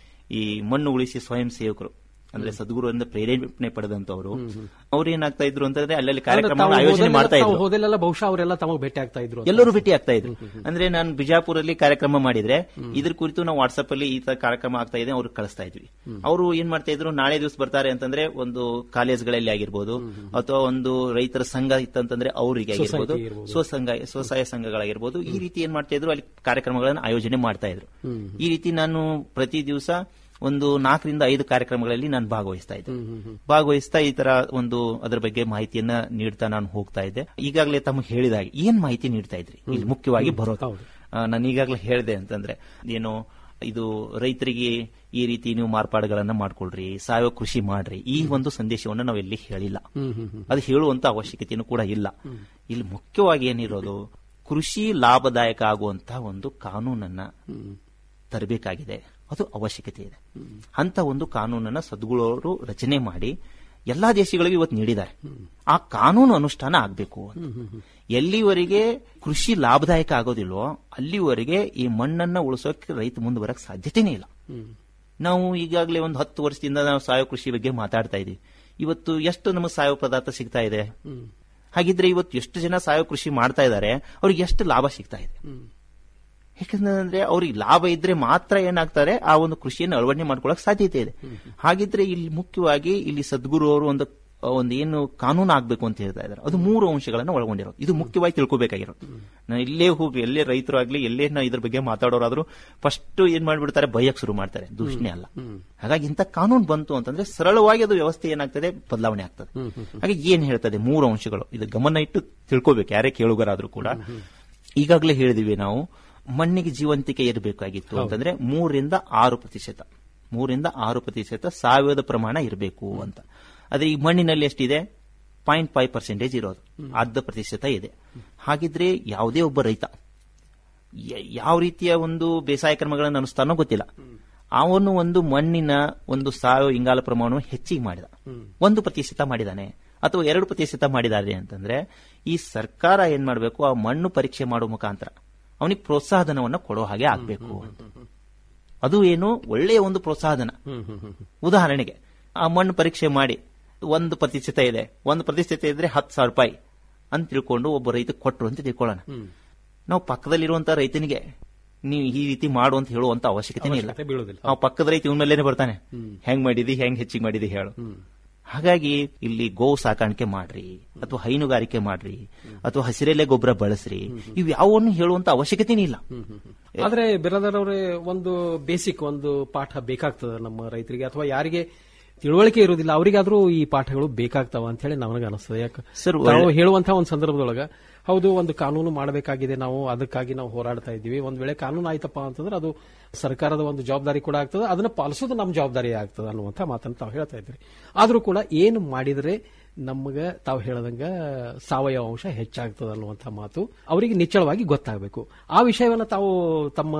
ಈ ಮಣ್ಣು ಉಳಿಸಿ ಸ್ವಯಂ ಸೇವಕರು ಅಂದ್ರೆ ಸದ್ಗುರುವಿಂದ ಪ್ರೇರೇಪಣೆ ಪಡೆದಂತವರು ಅವ್ರು ಏನಾಗ್ತಾ ಇದ್ರು ಅಂತಂದ್ರೆ ಅಲ್ಲಲ್ಲಿ ಕಾರ್ಯಕ್ರಮ ತಾವು ಆಯೋಜನೆ ಹೋದಲ್ಲೆಲ್ಲ- ಮಾಡ್ತಾ ತಾವು ಇದ್ರು ಹೋದಲ್ಲೆಲ್ಲ ಬಹುಶಃ ಅವರೆಲ್ಲ ತಮಗೆ ಭೇಟಿ ಆಗ್ತಾ ಇದ್ರು ಅಂತ. ಎಲ್ಲರೂ ಭೇಟಿ ಆಗ್ತಾ ಇದ್ರು ಅಂದ್ರೆ ನಾನು ಬಿಜಾಪುರಲ್ಲಿ ಕಾರ್ಯಕ್ರಮ ಮಾಡಿದ್ರೆ ಇದ್ರ ಕುರಿತು ನಾವು ವಾಟ್ಸ್ಆಪ್ ಅಲ್ಲಿ ಈ ತರ ಕಾರ್ಯಕ್ರಮ ಆಗ್ತಾ ಇದೆ ಅವ್ರಿಗೆ ಕಳಿಸ್ತಾ ಇದ್ವಿ ಅವರು ಏನ್ ಮಾಡ್ತಾ ಇದ್ರು ನಾಳೆ ದಿವಸ ಬರ್ತಾರೆ ಅಂತಂದ್ರೆ ಒಂದು ಕಾಲೇಜ್ಗಳಲ್ಲಿ ಆಗಿರ್ಬೋದು ಅಥವಾ ಒಂದು ರೈತರ ಸಂಘ ಇತ್ತಂತಂದ್ರೆ ಅವರಿಗೆ ಆಗಿರ್ಬೋದು Society ಇರ್ಬೋದು. ಸ್ವಸಂಘ ಸ್ವಸಹಾಯ ಸಂಘಗಳಾಗಿರ್ಬೋದು ಈ ರೀತಿ ಏನ್ ಮಾಡ್ತಾ ಇದ್ರು ಅಲ್ಲಿ ಕಾರ್ಯಕ್ರಮಗಳನ್ನು ಆಯೋಜನೆ ಮಾಡ್ತಾ ಇದ್ರು ಈ ರೀತಿ ನಾನು ಪ್ರತಿ ದಿವಸ ಒಂದು ನಾಲ್ಕರಿಂದ ಐದು ಕಾರ್ಯಕ್ರಮಗಳಲ್ಲಿ ನಾನು ಭಾಗವಹಿಸ್ತಾ ಇದ್ದೆ ಭಾಗವಹಿಸ್ತಾ ಈ ತರ ಒಂದು ಅದರ ಬಗ್ಗೆ ಮಾಹಿತಿಯನ್ನ ನೀಡ್ತಾ ನಾನು ಹೋಗ್ತಾ ಇದ್ದೆ ಈಗಾಗಲೇ ತಮಗೆ ಹೇಳಿದಾಗ ಏನ್ ಮಾಹಿತಿ ನೀಡ್ತಾ ಇದ್ರಿ ಇಲ್ಲಿ ಮುಖ್ಯವಾಗಿ ಬರೋದು ಹೌದು. ಆ, ನಾನು ಈಗಾಗಲೇ ಹೇಳಿದೆ ಅಂತಂದ್ರೆ ಏನು ಇದು ರೈತರಿಗೆ ಈ ರೀತಿ ನೀವು ಮಾರ್ಪಾಡುಗಳನ್ನ ಮಾಡ್ಕೊಳ್ರಿ ಸಾವಯವ ಕೃಷಿ ಮಾಡ್ರಿ ಈ ಒಂದು ಸಂದೇಶವನ್ನು ನಾವು ಎಲ್ಲಿ ಹೇಳಿಲ್ಲ ಹ್ಮ್ ಹ್ಮ್ ಹ್ಮ್ ಅದು ಹೇಳುವಂತ ಅವಶ್ಯಕತೆಯೂ ಕೂಡ ಇಲ್ಲ ಇಲ್ಲಿ ಮುಖ್ಯವಾಗಿ ಏನಿರೋದು ಕೃಷಿ ಲಾಭದಾಯಕ ಆಗುವಂತಹ ಒಂದು ಕಾನೂನನ್ನ ತರಬೇಕಾಗಿದೆ ಅದು ಅವಶ್ಯಕತೆ ಇದೆ ಅಂತ ಒಂದು ಕಾನೂನನ್ನ ಸದ್ಗುಳವರು ರಚನೆ ಮಾಡಿ ಎಲ್ಲಾ ದೇಶಗಳಿಗೂ ಇವತ್ತು ನೀಡಿದ್ದಾರೆ ಆ ಕಾನೂನು ಅನುಷ್ಠಾನ ಆಗಬೇಕು ಎಲ್ಲಿವರೆಗೆ ಕೃಷಿ ಲಾಭದಾಯಕ ಆಗೋದಿಲ್ವೋ ಅಲ್ಲಿವರೆಗೆ ಈ ಮಣ್ಣನ್ನ ಉಳಿಸೋಕೆ ರೈತ ಮುಂದೆ ಬರಕ್ ಸಾಧ್ಯತೆನೇ ಇಲ್ಲ ನಾವು ಈಗಾಗಲೇ ಒಂದು ಹತ್ತು ವರ್ಷದಿಂದ ನಾವು ಸಾವಯವ ಕೃಷಿ ಬಗ್ಗೆ ಮಾತಾಡ್ತಾ ಇದೀವಿ ಇವತ್ತು ಎಷ್ಟು ನಮಗೆ ಸಾವಯವ ಪದಾರ್ಥ ಸಿಗ್ತಾ ಇದೆ ಹಾಗಿದ್ರೆ ಇವತ್ತು ಎಷ್ಟು ಜನ ಸಾವಯವ ಕೃಷಿ ಮಾಡ್ತಾ ಇದ್ದಾರೆ ಅವ್ರಿಗೆ ಎಷ್ಟು ಲಾಭ ಸಿಗ್ತಾ ಇದೆ ಯಾಕಂದ್ರೆ ಅವ್ರಿಗೆ ಲಾಭ ಇದ್ರೆ ಮಾತ್ರ ಏನಾಗ್ತಾರೆ ಆ ಒಂದು ಕೃಷಿಯನ್ನು ಅಳವಡಿಕೆ ಮಾಡ್ಕೊಳ್ಳಕ್ ಸಾಧ್ಯತೆ ಇದೆ ಹಾಗಿದ್ರೆ ಇಲ್ಲಿ ಮುಖ್ಯವಾಗಿ ಇಲ್ಲಿ ಸದ್ಗುರು ಅವರು ಒಂದು ಒಂದು ಏನು ಕಾನೂನು ಆಗ್ಬೇಕು ಅಂತ ಹೇಳ್ತಾ ಇದ್ದಾರೆ ಅದು ಮೂರು ಅಂಶಗಳನ್ನು ಒಳಗೊಂಡಿರೋದು ಇದು ಮುಖ್ಯವಾಗಿ ತಿಳ್ಕೊಬೇಕಾಗಿರೋದು ನಾನು ಇಲ್ಲೇ ಹೋಗಿ ಎಲ್ಲೇ ರೈತರು ಆಗ್ಲಿ ಎಲ್ಲೇ ನಾವು ಇದ್ರ ಬಗ್ಗೆ ಮಾತಾಡೋರಾದ್ರೂ ಫಸ್ಟ್ ಏನ್ ಮಾಡ್ಬಿಡ್ತಾರೆ ಭಯಕ್ ಶುರು ಮಾಡ್ತಾರೆ ದೂಷಣೆ ಅಲ್ಲ ಹಾಗಾಗಿ ಇಂಥ ಕಾನೂನು ಬಂತು ಅಂತಂದ್ರೆ ಸರಳವಾಗಿ ಅದು ವ್ಯವಸ್ಥೆ ಏನಾಗ್ತದೆ ಬದಲಾವಣೆ ಆಗ್ತದೆ ಹಾಗೆ ಏನ್ ಹೇಳ್ತದೆ ಮೂರು ಅಂಶಗಳು ಇದು ಗಮನ ಇಟ್ಟು ತಿಳ್ಕೊಬೇಕು ಯಾರೇ ಕೇಳುಗರಾದ್ರೂ ಕೂಡ ಈಗಾಗಲೇ ಹೇಳಿದಿವಿ ನಾವು ಮಣ್ಣಿಗೆ ಜೀವಂತಿಕೆ ಇರಬೇಕಾಗಿತ್ತು ಅಂತಂದ್ರೆ ಮೂರರಿಂದ ಆರು ಪ್ರತಿಶತ ಮೂರಿಂದ ಆರು ಪ್ರತಿಶತ ಸಾವಯವದ ಪ್ರಮಾಣ ಇರಬೇಕು ಅಂತ ಆದ್ರೆ ಈ ಮಣ್ಣಿನಲ್ಲಿ ಎಷ್ಟಿದೆ ಪಾಯಿಂಟ್ ಫೈವ್ ಪರ್ಸೆಂಟೇಜ್ ಇರೋದು ಅರ್ಧ ಪ್ರತಿಶತ ಇದೆ ಹಾಗಿದ್ರೆ ಯಾವುದೇ ಒಬ್ಬ ರೈತ ಯ- ಯಾವ ರೀತಿಯ ಒಂದು ಬೇಸಾಯ ಕ್ರಮಗಳನ್ನು ಅನುಷ್ಠಾನೋ ಗೊತ್ತಿಲ್ಲ ಅವನು ಒಂದು ಮಣ್ಣಿನ ಒಂದು ಸಾವಯವ ಇಂಗಾಲ ಪ್ರಮಾಣವನ್ನು ಹೆಚ್ಚಿಗೆ ಮಾಡಿದ ಒಂದು ಪ್ರತಿಶತ ಮಾಡಿದಾನೆ ಅಥವಾ ಎರಡು ಪ್ರತಿಶತ ಮಾಡಿದ್ದಾರೆ ಅಂತಂದ್ರೆ ಈ ಸರ್ಕಾರ ಏನ್ ಮಾಡಬೇಕು ಆ ಮಣ್ಣು ಪರೀಕ್ಷೆ ಮಾಡುವ ಮುಖಾಂತರ ಅವನಿಗೆ ಪ್ರೋತ್ಸಾಹಧನವನ್ನು ಕೊಡೋ ಹಾಗೆ ಆಗ್ಬೇಕು ಅಂತ ಅದು ಏನು ಒಳ್ಳೆಯ ಒಂದು ಪ್ರೋತ್ಸಾಹಧನ ಉದಾಹರಣೆಗೆ ಆ ಮಣ್ಣು ಪರೀಕ್ಷೆ ಮಾಡಿ ಒಂದು ಪ್ರತಿಶತ ಇದೆ ಒಂದು ಪ್ರತಿಶತ ಇದ್ರೆ ಹತ್ತು ಸಾವಿರ ರೂಪಾಯಿ ಅಂತ ತಿಳ್ಕೊಂಡು ಒಬ್ಬ ರೈತ ಕೊಟ್ಟರು ಅಂತ ತಿಳ್ಕೊಳ್ಳೋಣ ನಾವು ಪಕ್ಕದಲ್ಲಿರುವಂತ ರೈತನಿಗೆ ನೀವು ಈ ರೀತಿ ಮಾಡು ಅಂತ ಹೇಳುವಂತ ಅವಶ್ಯಕತೆ ಇಲ್ಲ ಅವಶ್ಯಕತೆ ಬೀಳೋದಿಲ್ಲ. ಆ ಪಕ್ಕದ ರೈತ ಇವನ್ ಮೇಲೇನೆ ಬರ್ತಾನೆ ಹೆಂಗ್ ಮಾಡಿದಿ ಹೆಂಗ್ ಹೆಚ್ಚಿಗೆ ಮಾಡಿದಿ ಹೇಳು ಹಾಗಾಗಿ ಇಲ್ಲಿ ಗೋ ಸಾಕಾಣಿಕೆ ಮಾಡ್ರಿ ಅಥವಾ ಹೈನುಗಾರಿಕೆ ಮಾಡ್ರಿ ಅಥವಾ ಹಸಿರೆಲೆ ಗೊಬ್ಬರ ಬಳಸ್ರಿ ಇವು ಯಾವನ್ನು ಹೇಳುವಂತ ಅವಶ್ಯಕತೆನೇ ಇಲ್ಲ ಆದ್ರೆ ಬಿರಾದರ್ ಅವರೇ ಒಂದು ಬೇಸಿಕ್ ಒಂದು ಪಾಠ ಬೇಕಾಗ್ತದೆ ನಮ್ಮ ರೈತರಿಗೆ ಅಥವಾ ಯಾರಿಗೆ ತಿಳುವಳಿಕೆ ಇರುವುದಿಲ್ಲ ಅವರಿಗಾದ್ರೂ ಈ ಪಾಠಗಳು ಬೇಕಾಗ್ತಾವ ಅಂತ ಹೇಳಿ ನನಗೆ ಅನಿಸ್ತದೆ ಯಾಕೆ ಸರ್, ನಾವು ಒಳ್ಳೆ- ಹೇಳುವಂತಹ ಒಂದು ಸಂದರ್ಭದೊಳಗ ಹೌದು ಒಂದು ಕಾನೂನು ಮಾಡಬೇಕಾಗಿದೆ ನಾವು ಅದಕ್ಕಾಗಿ ನಾವು ಹೋರಾಡ್ತಾ ಇದ್ದೀವಿ ಒಂದ್ ವೇಳೆ ಕಾನೂನು ಆಯ್ತಪ್ಪ ಅಂತಂದ್ರೆ ಅದು ಸರ್ಕಾರದ ಒಂದು ಜವಾಬ್ದಾರಿ ಕೂಡ ಆಗ್ತದೆ ಅದನ್ನ ಪಾಲಿಸೋದು ನಮ್ಮ ಜವಾಬ್ದಾರಿ ಆಗ್ತದೆ ಅನ್ನುವಂಥ ಮಾತನ್ನು ತಾವು ಹೇಳ್ತಾ ಇದ್ರಿ ಆದ್ರೂ ಕೂಡ ಏನು ಮಾಡಿದ್ರೆ ನಮಗೆ ತಾವು ಹೇಳದಂಗ ಸಾವಯವ ಅಂಶ ಹೆಚ್ಚಾಗ್ತದೆ ಅನ್ನುವಂಥ ಮಾತು ಅವರಿಗೆ ನಿಚ್ಚಳವಾಗಿ ಗೊತ್ತಾಗಬೇಕು ಆ ವಿಷಯವನ್ನ ತಾವು ತಮ್ಮ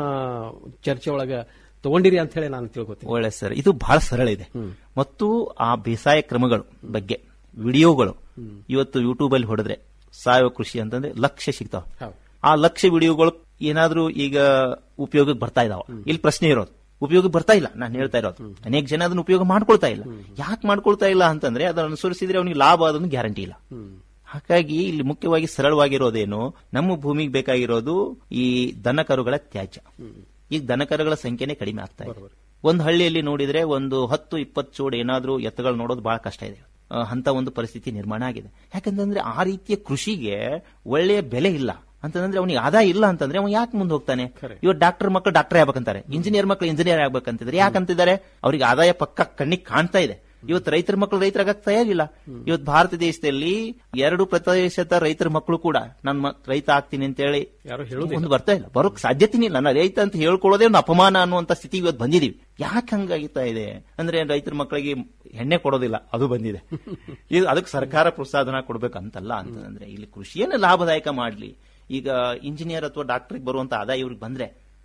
ಚರ್ಚೆ ಒಳಗ ತಗೊಂಡಿರಿ ಅಂತ ಹೇಳಿ ನಾನು ತಿಳ್ಕೊತೀನಿ ಒಳ್ಳೆ ಸರ್ ಇದು ಬಹಳ ಸರಳ ಇದೆ ಮತ್ತು ಆ ಬೇಸಾಯ ಕ್ರಮಗಳು ಬಗ್ಗೆ ವಿಡಿಯೋಗಳು ಇವತ್ತು ಯೂಟ್ಯೂಬ್ ಅಲ್ಲಿ ಹೊಡೆದ್ರೆ ಸಾವಯವ ಕೃಷಿ ಅಂತಂದ್ರೆ ಲಕ್ಷ ಸಿಗ್ತಾವ ಆ ಲಕ್ಷ ವಿಡಿಯೋಗಳು ಏನಾದ್ರೂ ಈಗ ಉಪಯೋಗಕ್ಕೆ ಬರ್ತಾ ಇದಾವ ಇಲ್ಲಿ ಪ್ರಶ್ನೆ ಇರೋದು ಉಪಯೋಗಕ್ಕೆ ಬರ್ತಾ ಇಲ್ಲ ನಾನು ಹೇಳ್ತಾ ಇರೋದು ಅನೇಕ ಜನ ಅದನ್ನ ಉಪಯೋಗ ಮಾಡ್ಕೊಳ್ತಾ ಇಲ್ಲ ಯಾಕೆ ಮಾಡ್ಕೊಳ್ತಾ ಇಲ್ಲ ಅಂತಂದ್ರೆ ಅದನ್ನ ಅನುಸರಿಸಿದ್ರೆ ಅವನಿಗೆ ಲಾಭ ಅದನ್ನು ಗ್ಯಾರಂಟಿ ಇಲ್ಲ ಹಾಗಾಗಿ ಇಲ್ಲಿ ಮುಖ್ಯವಾಗಿ ಸರಳವಾಗಿರೋದೇನು ನಮ್ಮ ಭೂಮಿಗೆ ಬೇಕಾಗಿರೋದು ಈ ದನ ಕರುಗಳ ತ್ಯಾಜ್ಯ ಈಗ ದನಕರುಗಳ ಸಂಖ್ಯೆನೇ ಕಡಿಮೆ ಆಗ್ತಾ ಇದೆ ಒಂದು ಹಳ್ಳಿಯಲ್ಲಿ ನೋಡಿದ್ರೆ ಒಂದು ಹತ್ತು ಇಪ್ಪತ್ತು ಚೋಡ್ ಏನಾದ್ರೂ ಎತ್ತುಗಳು ನೋಡೋದು ಬಹಳ ಕಷ್ಟ ಇದೆ ಆ, ಅಂತ ಒಂದು ಪರಿಸ್ಥಿತಿ ನಿರ್ಮಾಣ ಆಗಿದೆ ಯಾಕಂತಂದ್ರೆ ಆ ರೀತಿಯ ಕೃಷಿಗೆ ಒಳ್ಳೆಯ ಬೆಲೆ ಇಲ್ಲ ಅಂತಂದ್ರೆ ಅವನಿಗೆ ಆದಾಯ ಇಲ್ಲ ಅಂತಂದ್ರೆ ಅವನು ಯಾಕೆ ಮುಂದೆ ಹೋಗ್ತಾನೆ ಇವತ್ತು ಡಾಕ್ಟರ್ ಮಕ್ಕಳು ಡಾಕ್ಟರ್ ಆಗ್ಬೇಕಂತಾರೆ ಇಂಜಿನಿಯರ್ ಮಕ್ಕಳು ಇಂಜಿನಿಯರ್ ಆಗ್ಬೇಕಂತಿದ್ರೆ ಯಾಕಂತಿದ್ದಾರೆ ಅವ್ರಿಗೆ ಆದಾಯ ಪಕ್ಕ ಕಣ್ಣಿಗೆ ಕಾಣ್ತಾ ಇದೆ ಇವತ್ತು ರೈತರ ಮಕ್ಕಳು ರೈತರಾಗಕ್ಕೆ ತಯಾರಿಲ್ಲ ಇವತ್ತು ಭಾರತ ದೇಶದಲ್ಲಿ ಎರಡು ಪ್ರತಿಶತ ರೈತರ ಮಕ್ಕಳು ಕೂಡ ನನ್ನ ಮ- ರೈತ ಆಗ್ತೀನಿ ಅಂತ ಹೇಳಿ ಯಾರು ಹೇಳೋದಿಲ್ಲ. ಒಂದು ಬರ್ತಾ ಇಲ್ಲ ಬರೋಕ್ ಸಾಧ್ಯತೆನೇ ಇಲ್ಲ ನಾನು ರೈತ ಅಂತ ಹೇಳ್ಕೊಳ್ಳೋದೇ ಒಂದು ಅಪಮಾನ ಅನ್ನುವಂತ ಸ್ಥಿತಿ ಇವತ್ತು ಬಂದಿದೀವಿ ಯಾಕೆ ಹಂಗಾಗಿತ್ತಾ ಇದೆ ಅಂದ್ರೆ ರೈತರ ಮಕ್ಕಳಿಗೆ ಎಣ್ಣೆ ಕೊಡೋದಿಲ್ಲ ಅದು ಬಂದಿದೆ ಇದು ಅದಕ್ಕೆ ಸರ್ಕಾರ ಪ್ರೋತ್ಸಾಹನ ಕೊಡ್ಬೇಕಂತಲ್ಲ ಅಂತಂದ್ರೆ ಇಲ್ಲಿ ಕೃಷಿಯನ್ನು ಲಾಭದಾಯಕ ಮಾಡ್ಲಿ ಈಗ ಇಂಜಿನಿಯರ್ ಅಥವಾ ಡಾಕ್ಟರ್ಗೆ ಬರುವಂತ ಆದಾಯ ಇವ್ರಿಗೆ ಬಂದ್ರೆ